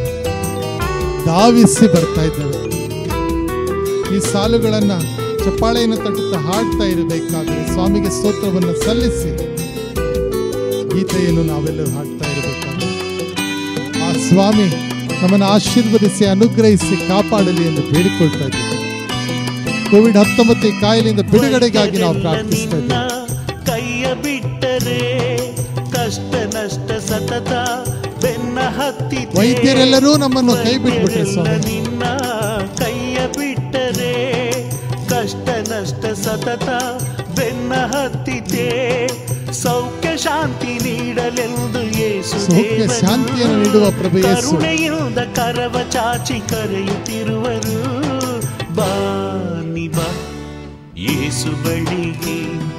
ಧಾವಿಸಿ ಬರ್ತಾ ಇದ್ದೇವೆ ಈ ಸಾಲುಗಳನ್ನ ಚಪ್ಪಾಳೆಯನ್ನು ತಟ್ಟುತ್ತಾ ಹಾಡ್ತಾ ಇರಬೇಕಾದ್ರೆ ಸ್ವಾಮಿಗೆ ಸ್ತೋತ್ರವನ್ನು ಸಲ್ಲಿಸಿ ಗೀತೆಯನ್ನು ನಾವೆಲ್ಲರೂ ಹಾಡ್ತಾ ಇರಬೇಕಾದ್ರೆ ಆ ಸ್ವಾಮಿ ನಮ್ಮನ್ನು ಆಶೀರ್ವದಿಸಿ ಅನುಗ್ರಹಿಸಿ ಕಾಪಾಡಲಿ ಎಂದು ಬೇಡಿಕೊಳ್ತಾ ಇದ್ದೇವೆ ಕೋವಿಡ್ ಹತ್ತೊಂಬತ್ತು ಈ ಕಾಯಿಲೆಯಿಂದ ಬಿಡುಗಡೆಗಾಗಿ ನಾವು ಪ್ರಾರ್ಥಿಸ್ತಾ ನಿನ್ನ ಇದ್ದೇವೆ ಕೈಯ ಬಿಟ್ಟರೆ ಕಷ್ಟ ನಷ್ಟ ಸತತ ಬೆನ್ನ ಹತ್ತಿ ವೈದ್ಯರೆಲ್ಲರೂ ನಮ್ಮನ್ನು ಕೈ ಬಿಟ್ಬಿಟ್ರೆ ಸ್ವಾಮಿ ನಿನ್ನ ಕೈಯ ಬಿಟ್ಟರೆ ಕಷ್ಟ ನಷ್ಟ ಸತತ ಬೆನ್ನ ಹತ್ತಿತೆ ಸೌಖ್ಯ ಶಾಂತಿ ನೀಡಲೆಂದು ಯೇಸು ಸೌಖ್ಯ ದೇವರು ಶಾಂತಿಯನ್ನು ನೀಡುವ ಪ್ರಭು ಯೇಸು ಕರುಣೆಯಿಂದ ಕರವ ಚಾಚಿ ಕರೆಯುತ್ತಿರುವರು ಬಾನಿ ಬಾ ಯೇಸು ಬಳಿಗೆ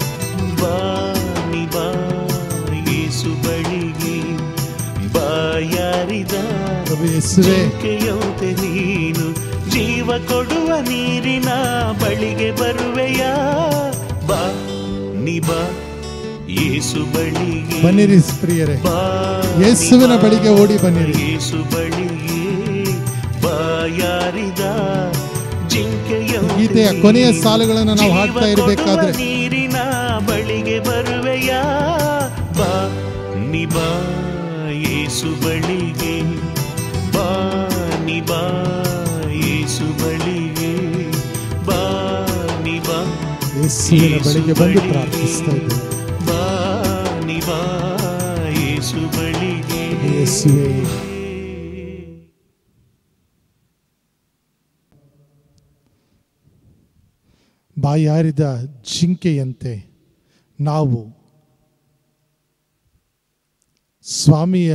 ಬಾನಿ ಬಾ ಯೇಸು ಬಳಿಗೆ ಬಾಯಾರಿದ ಪ್ರಭು ಯೇಸುವೆ ಜಿಂಕೆಯಂತೆ ನೀನು ಜೀವ ಕೊಡುವ ನೀರಿನ ಬಳಿಗೆ ಬರುವೆಯ ಬಾ ನಿ ಬಾ ಯೇಸು ಬಳಿಗೆ ಬನ್ನಿರಿ ಪ್ರಿಯರೇ ಬಾ ಯೇಸುವಿನ ಬಳಿಗೆ ಓಡಿ ಬನ್ನಿರಿ ಯೇಸು ಬಳಿಗೆ ಬಾಯಾರಿದ ಜಿಂಕೆಯಂತೆ ಗೀತೆಯ ಕೊನೆಯ ನೀನು ಸಾಲುಗಳನ್ನು ನಾವು ಹಾಡ್ತಾ ಜೀವ ಇರಬೇಕಾದ್ರೆ ಕೊಡುವ ನೀರಿನ ಬಳಿಗೆ ಬರುವೆಯ ಬಾ ನಿ ಬಾ ಯೇಸು ಬಳಿಗೆ ಬಾ ನಿ ಬಾ ಯೇಸು ಬಳಿಗೆ ಬಾ ನಿ ಬಾ ಯೇಸುವಿನ ಬಳಿಗೆ ಬಂದು ಪ್ರಾರ್ಥಿಸ್ತಾ ಇದ್ದೇವೆ ಬಾ ನಿ ಬಾ ಯೇಸು ಬಳಿಗೆ ಯೇಸುವೇ ಬಾಯಾರಿದ ಜಿಂಕೆಯಂತೆ ನಾವು ಸ್ವಾಮಿಯ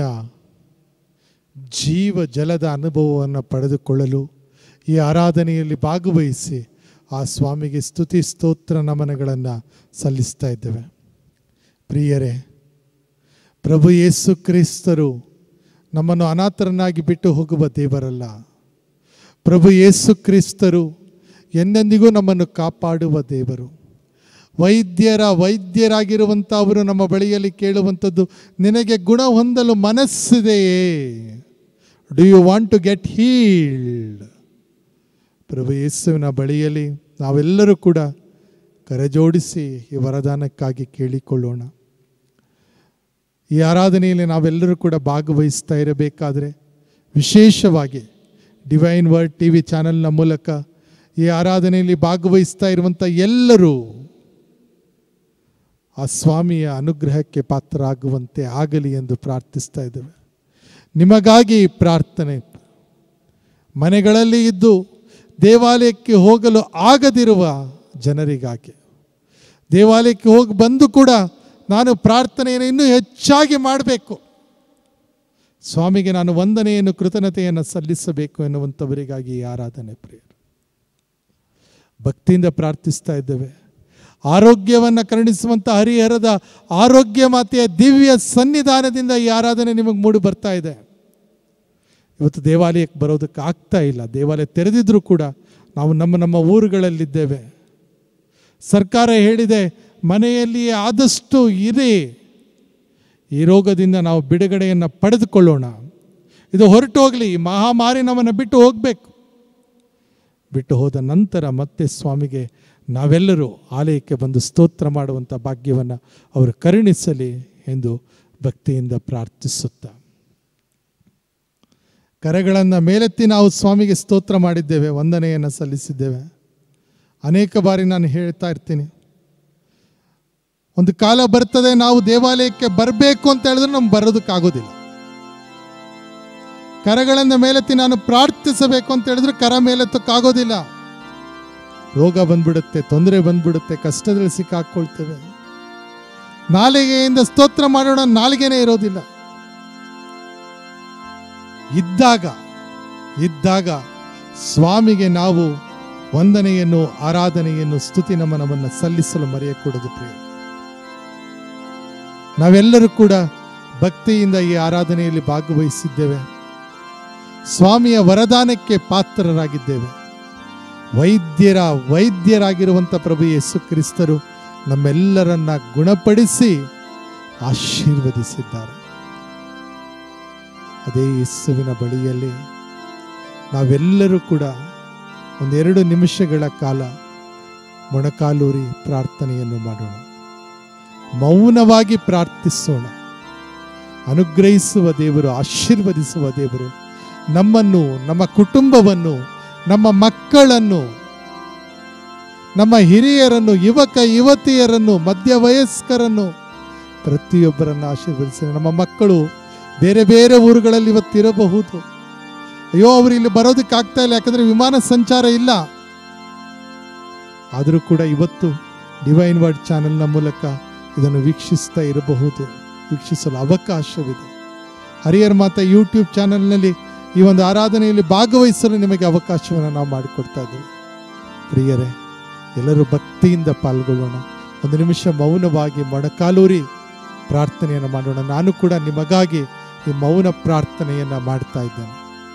ಜೀವ ಜಲದ ಅನುಭವವನ್ನು ಪಡೆದುಕೊಳ್ಳಲು ಈ ಆರಾಧನೆಯಲ್ಲಿ ಭಾಗವಹಿಸಿ ಆ ಸ್ವಾಮಿಗೆ ಸ್ತುತಿ ಸ್ತೋತ್ರ ನಮನಗಳನ್ನು ಸಲ್ಲಿಸ್ತಾ ಇದ್ದೇವೆ ಪ್ರಿಯರೇ ಪ್ರಭು ಯೇಸು ಕ್ರಿಸ್ತರು ನಮ್ಮನ್ನು ಅನಾಥರನ್ನಾಗಿ ಬಿಟ್ಟು ಹೋಗುವ ದೇವರಲ್ಲ ಪ್ರಭು ಯೇಸು ಕ್ರಿಸ್ತರು ಎಂದೆಂದಿಗೂ ನಮ್ಮನ್ನು ಕಾಪಾಡುವ ದೇವರು ವೈದ್ಯರ ವೈದ್ಯರಾಗಿರುವಂಥ ಅವರು ನಮ್ಮ ಬಳಿಯಲ್ಲಿ ಕೇಳುವಂಥದ್ದು ನಿನಗೆ ಗುಣ ಹೊಂದಲು ಮನಸ್ಸಿದೆಯೇ do you want to get healed ಪ್ರಭು ಯೇಸುವಿನ ಬಳಿಯಲ್ಲಿ ನಾವೆಲ್ಲರೂ ಕೂಡ ಕರೆಜೋಡಿಸಿ ಈ ವರದಾನಕ್ಕಾಗಿ ಕೇಳಿಕೊಳ್ಳೋಣ ಈ ಆರಾಧನೆಯಲ್ಲಿ ನಾವೆಲ್ಲರೂ ಕೂಡ ಭಾಗವಹಿಸ್ತಾ ಇರಬೇಕಾದ್ರೆ ವಿಶೇಷವಾಗಿ ಡಿವೈನ್ ವರ್ಡ್ ಟಿ ವಿ ಚಾನೆಲ್ನ ಮೂಲಕ ಈ ಆರಾಧನೆಯಲ್ಲಿ ಭಾಗವಹಿಸ್ತಾ ಇರುವಂಥ ಎಲ್ಲರೂ ಆ ಸ್ವಾಮಿಯ ಅನುಗ್ರಹಕ್ಕೆ ಪಾತ್ರರಾಗುವಂತೆ ಆಗಲಿ ಎಂದು ಪ್ರಾರ್ಥಿಸ್ತಾ ಇದ್ದೇವೆ ನಿಮಗಾಗಿ ಈ ಪ್ರಾರ್ಥನೆ ಮನೆಗಳಲ್ಲಿ ಇದ್ದು ದೇವಾಲಯಕ್ಕೆ ಹೋಗಲು ಆಗದಿರುವ ಜನರಿಗಾಗಿ ದೇವಾಲಯಕ್ಕೆ ಹೋಗಿ ಬಂದು ಕೂಡ ನಾನು ಪ್ರಾರ್ಥನೆಯನ್ನು ಇನ್ನೂ ಹೆಚ್ಚಾಗಿ ಮಾಡಬೇಕು ಸ್ವಾಮಿಗೆ ನಾನು ವಂದನೆಯನ್ನು ಕೃತಜ್ಞತೆಯನ್ನು ಸಲ್ಲಿಸಬೇಕು ಎನ್ನುವಂಥವರಿಗಾಗಿ ಈ ಆರಾಧನೆ ಪ್ರಿಯರು ಭಕ್ತಿಯಿಂದ ಪ್ರಾರ್ಥಿಸ್ತಾ ಇದ್ದೇವೆ ಆರೋಗ್ಯವನ್ನು ಕರುಣಿಸುವಂಥ ಹರಿಹರದ ಆರೋಗ್ಯ ಮಾತೆಯ ದಿವ್ಯ ಸನ್ನಿಧಾನದಿಂದ ಈ ಆರಾಧನೆ ನಿಮಗೆ ಮೂಡಿ ಬರ್ತಾ ಇದೆ ಇವತ್ತು ದೇವಾಲಯಕ್ಕೆ ಬರೋದಕ್ಕೆ ಆಗ್ತಾ ಇಲ್ಲ ದೇವಾಲಯ ತೆರೆದಿದ್ರೂ ಕೂಡ ನಾವು ನಮ್ಮ ನಮ್ಮ ಊರುಗಳಲ್ಲಿದ್ದೇವೆ ಸರ್ಕಾರ ಹೇಳಿದೆ ಮನೆಯಲ್ಲಿಯೇ ಆದಷ್ಟು ಇರಿ ಈ ರೋಗದಿಂದ ನಾವು ಬಿಡುಗಡೆಯನ್ನು ಪಡೆದುಕೊಳ್ಳೋಣ ಇದು ಹೊರಟು ಹೋಗಲಿ ಈ ಮಹಾಮಾರಿ ನಮ್ಮನ್ನು ಬಿಟ್ಟು ಹೋಗಬೇಕು ಬಿಟ್ಟು ಹೋದ ನಂತರ ಮತ್ತೆ ಸ್ವಾಮಿಗೆ ನಾವೆಲ್ಲರೂ ಆಲಯಕ್ಕೆ ಬಂದು ಸ್ತೋತ್ರ ಮಾಡುವಂಥ ಭಾಗ್ಯವನ್ನು ಅವರು ಕರುಣಿಸಲಿ ಎಂದು ಭಕ್ತಿಯಿಂದ ಪ್ರಾರ್ಥಿಸುತ್ತಾ ಕರೆಗಳನ್ನು ಮೇಲೆತ್ತಿ ನಾವು ಸ್ವಾಮಿಗೆ ಸ್ತೋತ್ರ ಮಾಡಿದ್ದೇವೆ ವಂದನೆಯನ್ನು ಸಲ್ಲಿಸಿದ್ದೇವೆ ಅನೇಕ ಬಾರಿ ನಾನು ಹೇಳ್ತಾ ಇರ್ತೀನಿ ಒಂದು ಕಾಲ ಬರ್ತದೆ ನಾವು ದೇವಾಲಯಕ್ಕೆ ಬರಬೇಕು ಅಂತ ಹೇಳಿದ್ರೆ ನಮ್ಗೆ ಬರೋದಕ್ಕಾಗೋದಿಲ್ಲ ಕರಗಳನ್ನ ಮೇಲೆತ್ತಿ ನಾನು ಪ್ರಾರ್ಥಿಸಬೇಕು ಅಂತ ಹೇಳಿದ್ರೆ ಕರ ಮೇಲೆತ್ತಕ್ಕಾಗೋದಿಲ್ಲ ರೋಗ ಬಂದ್ಬಿಡುತ್ತೆ ತೊಂದರೆ ಬಂದ್ಬಿಡುತ್ತೆ ಕಷ್ಟದಲ್ಲಿ ಸಿಕ್ಕಾಕೊಳ್ತೇವೆ ನಾಲಿಗೆಯಿಂದ ಸ್ತೋತ್ರ ಮಾಡೋಣ ನಾಲಿಗೆನೇ ಇರೋದಿಲ್ಲ ಇದ್ದಾಗ ಇದ್ದಾಗ ಸ್ವಾಮಿಗೆ ನಾವು ವಂದನೆಯನ್ನು ಆರಾಧನೆಯನ್ನು ಸ್ತುತಿ ನಮನವನ್ನು ಸಲ್ಲಿಸಲು ಮರೆಯಕೂಡದು ಪ್ರಿಯ ನಾವೆಲ್ಲರೂ ಕೂಡ ಭಕ್ತಿಯಿಂದ ಈ ಆರಾಧನೆಯಲ್ಲಿ ಭಾಗವಹಿಸಿದ್ದೇವೆ ಸ್ವಾಮಿಯ ವರದಾನಕ್ಕೆ ಪಾತ್ರರಾಗಿದ್ದೇವೆ ವೈದ್ಯರ ವೈದ್ಯರಾಗಿರುವಂಥ ಪ್ರಭು ಯೇಸು ಕ್ರಿಸ್ತರು ನಮ್ಮೆಲ್ಲರನ್ನ ಗುಣಪಡಿಸಿ ಆಶೀರ್ವದಿಸಿದ್ದಾರೆ ಅದೇ ಯೇಸುವಿನ ಬಳಿಯಲ್ಲಿ ನಾವೆಲ್ಲರೂ ಕೂಡ ಒಂದೆರಡು ನಿಮಿಷಗಳ ಕಾಲ ಮೊಣಕಾಲೂರಿ ಪ್ರಾರ್ಥನೆಯನ್ನು ಮಾಡೋಣ ಮೌನವಾಗಿ ಪ್ರಾರ್ಥಿಸೋಣ ಅನುಗ್ರಹಿಸುವ ದೇವರು ಆಶೀರ್ವದಿಸುವ ದೇವರು ನಮ್ಮನ್ನು ನಮ್ಮ ಕುಟುಂಬವನ್ನು ನಮ್ಮ ಮಕ್ಕಳನ್ನು ನಮ್ಮ ಹಿರಿಯರನ್ನು ಯುವಕ ಯುವತಿಯರನ್ನು ಮಧ್ಯ ವಯಸ್ಕರನ್ನು ಪ್ರತಿಯೊಬ್ಬರನ್ನು ಆಶೀರ್ವದಿಸಿ ನಮ್ಮ ಮಕ್ಕಳು ಬೇರೆ ಬೇರೆ ಊರುಗಳಲ್ಲಿ ಇವತ್ತಿರಬಹುದು ಅಯ್ಯೋ ಅವರು ಇಲ್ಲಿ ಬರೋದಕ್ಕೆ ಆಗ್ತಾ ಇಲ್ಲ ಯಾಕಂದ್ರೆ ವಿಮಾನ ಸಂಚಾರ ಇಲ್ಲ ಆದರೂ ಕೂಡ ಇವತ್ತು ಡಿವೈನ್ ವರ್ಡ್ ಚಾನೆಲ್ನ ಮೂಲಕ ಇದನ್ನು ವೀಕ್ಷಿಸ್ತಾ ಇರಬಹುದು ವೀಕ್ಷಿಸಲು ಅವಕಾಶವಿದೆ ಹರಿಯರ್ ಮಾತಾ ಯೂಟ್ಯೂಬ್ ಚಾನೆಲ್ನಲ್ಲಿ ಈ ಒಂದು ಆರಾಧನೆಯಲ್ಲಿ ಭಾಗವಹಿಸಲು ನಿಮಗೆ ಅವಕಾಶವನ್ನು ನಾವು ಮಾಡಿಕೊಡ್ತಾ ಇದ್ದೇವೆ ಪ್ರಿಯರೇ ಎಲ್ಲರೂ ಭಕ್ತಿಯಿಂದ ಪಾಲ್ಗೊಳ್ಳೋಣ ಒಂದು ನಿಮಿಷ ಮೌನವಾಗಿ ಮೊಣಕಾಲೂರಿ ಪ್ರಾರ್ಥನೆಯನ್ನು ಮಾಡೋಣ ನಾನು ಕೂಡ ನಿಮಗಾಗಿ ಈ ಮೌನ ಪ್ರಾರ್ಥನೆಯನ್ನು ಮಾಡ್ತಾ ಇದ್ದೇನೆ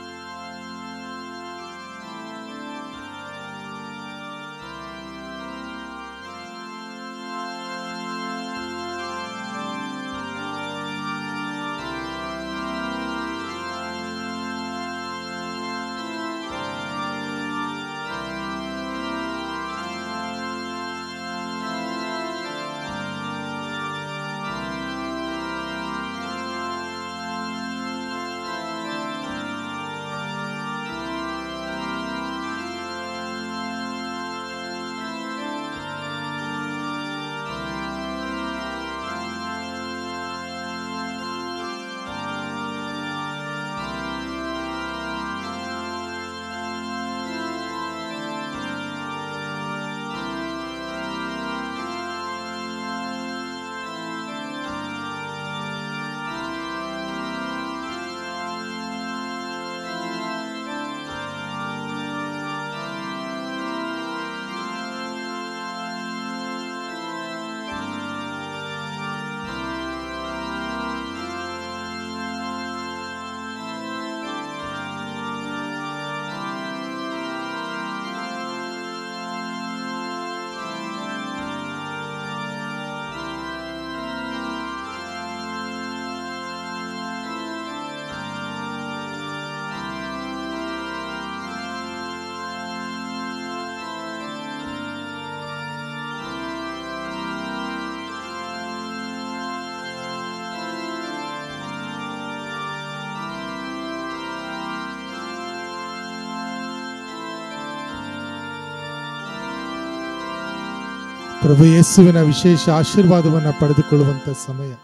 ಪ್ರಭು ಯೇಸುವಿನ ವಿಶೇಷ ಆಶೀರ್ವಾದವನ್ನು ಪಡೆದುಕೊಳ್ಳುವಂಥ ಸಮಯ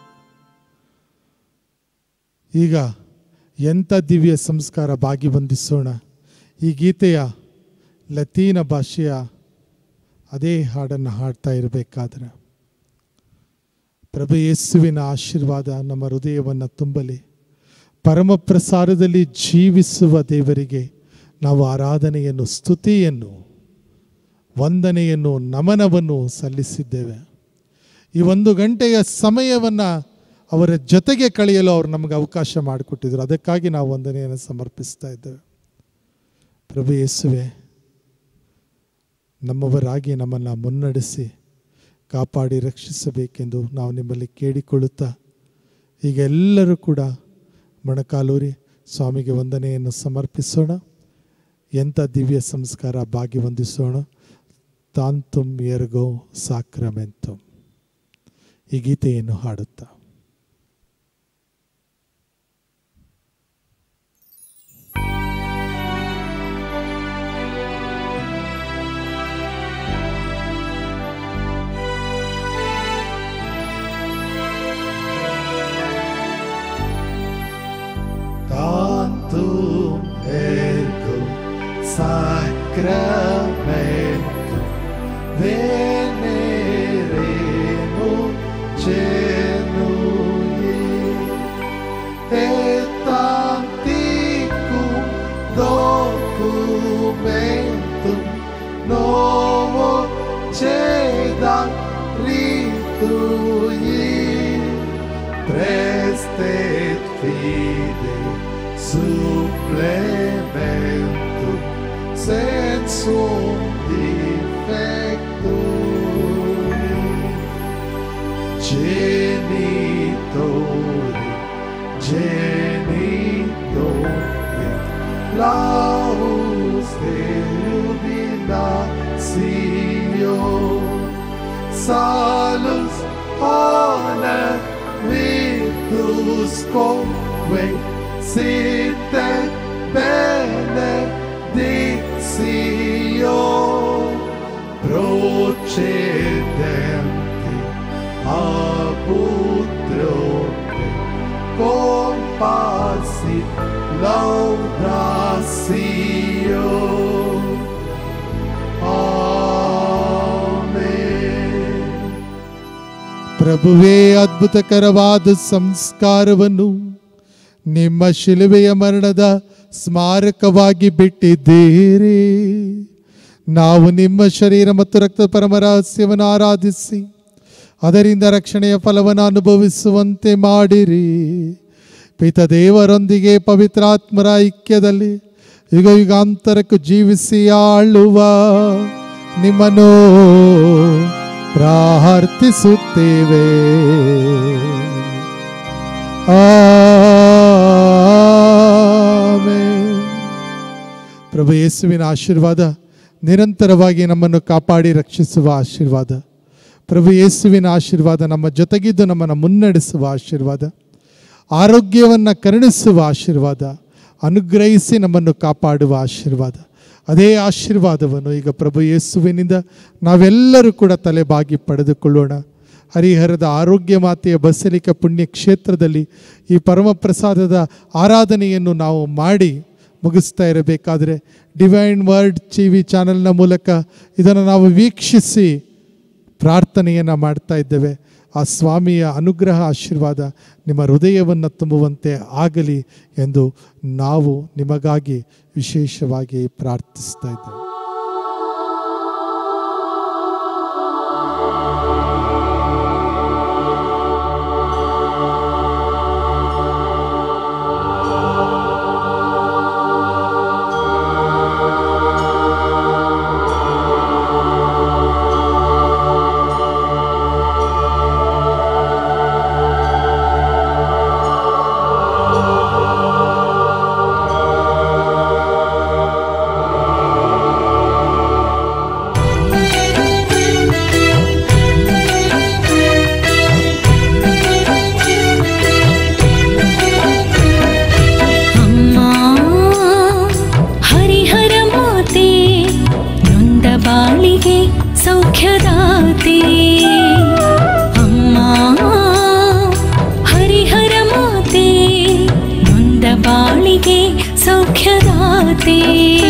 ಈಗ ಎಂಥ ದಿವ್ಯ ಸಂಸ್ಕಾರ ಭಾಗಿ ಬಂಧಿಸೋಣ ಈ ಗೀತೆಯ ಲತೀನ ಭಾಷೆಯ ಅದೇ ಹಾಡನ್ನು ಹಾಡ್ತಾ ಇರಬೇಕಾದ್ರೆ ಪ್ರಭು ಯೇಸುವಿನ ಆಶೀರ್ವಾದ ನಮ್ಮ ಹೃದಯವನ್ನು ತುಂಬಲಿ ಪರಮ ಪ್ರಸಾರದಲ್ಲಿ ಜೀವಿಸುವ ದೇವರಿಗೆ ನಾವು ಆರಾಧನೆಯನ್ನು ಸ್ತುತಿಯನ್ನು ವಂದನೆಯನ್ನು ನಮನವನ್ನು ಸಲ್ಲಿಸಿದ್ದೇವೆ ಈ ಒಂದು ಗಂಟೆಯ ಸಮಯವನ್ನು ಅವರ ಜೊತೆಗೆ ಕಳೆಯಲು ಅವರು ನಮಗೆ ಅವಕಾಶ ಮಾಡಿಕೊಟ್ಟಿದ್ರು ಅದಕ್ಕಾಗಿ ನಾವು ವಂದನೆಯನ್ನು ಸಮರ್ಪಿಸ್ತಾ ಇದ್ದೇವೆ ಪ್ರಭು ಯೇಸುವೆ ನಮ್ಮವರಾಗಿ ನಮ್ಮನ್ನು ಮುನ್ನಡೆಸಿ ಕಾಪಾಡಿ ರಕ್ಷಿಸಬೇಕೆಂದು ನಾವು ನಿಮ್ಮಲ್ಲಿ ಕೇಳಿಕೊಳ್ಳುತ್ತಾ ಈಗ ಎಲ್ಲರೂ ಕೂಡ ಮೊಣಕಾಲೂರಿ ಸ್ವಾಮಿಗೆ ವಂದನೆಯನ್ನು ಸಮರ್ಪಿಸೋಣ ಎಂಥ ದಿವ್ಯ ಸಂಸ್ಕಾರ ಭಾಗಿ ವಂದಿಸೋಣ ತಾಂತುಂ ಎರ್ಗೋ ಸಾಕ್ರಮೆಂತು ಈ ಗೀತೆಯನ್ನು ಹಾಡುತ್ತಾ Tantum ergo sacramentum veneremo genui et anticum documentum novo cedat ritui prestet fide supplementum sensum defectui genitori genitori laus jubilatio salus honor vitus conque sit et benedictio procedenti apud trope compassit laudatio Amen. ಪ್ರಭುವೇ ಅದ್ಭುತಕರವಾದ ಸಂಸ್ಕಾರವನ್ನು ನಿಮ್ಮ ಶಿಲುಬೆಯ ಮರಣದ ಸ್ಮಾರಕವಾಗಿ ಬಿಟ್ಟಿದ್ದೀರಿ ನಾವು ನಿಮ್ಮ ಶರೀರ ಮತ್ತು ರಕ್ತ ಪರಮ ರಹಸ್ಯವನ್ನು ಆರಾಧಿಸಿ ಅದರಿಂದ ರಕ್ಷಣೆಯ ಫಲವನ್ನು ಅನುಭವಿಸುವಂತೆ ಮಾಡಿರಿ ಪಿತ ದೇವರೊಂದಿಗೆ ಪವಿತ್ರಾತ್ಮರ ಐಕ್ಯದಲ್ಲಿ ಯುಗ ಯುಗಾಂತರಕ್ಕೂ ಜೀವಿಸಿ ಆಳುವ ನಿಮ್ಮನ್ನು ಪ್ರಾರ್ಥಿಸುತ್ತೇವೆ ಆಮೆನ್. ಪ್ರಭು ಯೇಸುವಿನ ಆಶೀರ್ವಾದ ನಿರಂತರವಾಗಿ ನಮ್ಮನ್ನು ಕಾಪಾಡಿ ರಕ್ಷಿಸುವ ಆಶೀರ್ವಾದ ಪ್ರಭು ಯೇಸುವಿನ ಆಶೀರ್ವಾದ ನಮ್ಮ ಜೊತೆಗಿದ್ದು ನಮ್ಮನ್ನು ಮುನ್ನಡೆಸುವ ಆಶೀರ್ವಾದ ಆರೋಗ್ಯವನ್ನು ಕರುಣಿಸುವ ಆಶೀರ್ವಾದ ಅನುಗ್ರಹಿಸಿ ನಮ್ಮನ್ನು ಕಾಪಾಡುವ ಆಶೀರ್ವಾದ ಅದೇ ಆಶೀರ್ವಾದವನ್ನು ಈಗ ಪ್ರಭು ಯೇಸುವಿನಿಂದ ನಾವೆಲ್ಲರೂ ಕೂಡ ತಲೆಬಾಗಿ ಪಡೆದುಕೊಳ್ಳೋಣ ಹರಿಹರದ ಆರೋಗ್ಯ ಮಾತೆಯ ಬಸಲಿಕ ಪುಣ್ಯ ಕ್ಷೇತ್ರದಲ್ಲಿ ಈ ಪರಮ ಪ್ರಸಾದದ ಆರಾಧನೆಯನ್ನು ನಾವು ಮಾಡಿ ಮುಗಿಸ್ತಾ ಇರಬೇಕಾದ್ರೆ ಡಿವೈನ್ ವರ್ಡ್ ಟಿ ವಿ ಚಾನೆಲ್ನ ಮೂಲಕ ಇದನ್ನು ನಾವು ವೀಕ್ಷಿಸಿ ಪ್ರಾರ್ಥನೆಯನ್ನು ಮಾಡ್ತಾ ಇದ್ದೇವೆ ಆ ಸ್ವಾಮಿಯ ಅನುಗ್ರಹ ಆಶೀರ್ವಾದ ನಿಮ್ಮ ಹೃದಯವನ್ನು ತುಂಬುವಂತೆ ಆಗಲಿ ಎಂದು ನಾವು ನಿಮಗಾಗಿ ವಿಶೇಷವಾಗಿ ಪ್ರಾರ್ಥಿಸ್ತಾ ಇದ್ದೇವೆ ಅಮ್ಮ ಹರಿಹರ ಮಾತೆ ನೊಂದ ಬಾಳಿಗೆ ಸೌಖ್ಯದಾತೆ ಅಮ್ಮ ಹರಿಹರ ಮಾತೆ ನೊಂದ ಬಾಳಿಗೆ ಸೌಖ್ಯದಾತೆ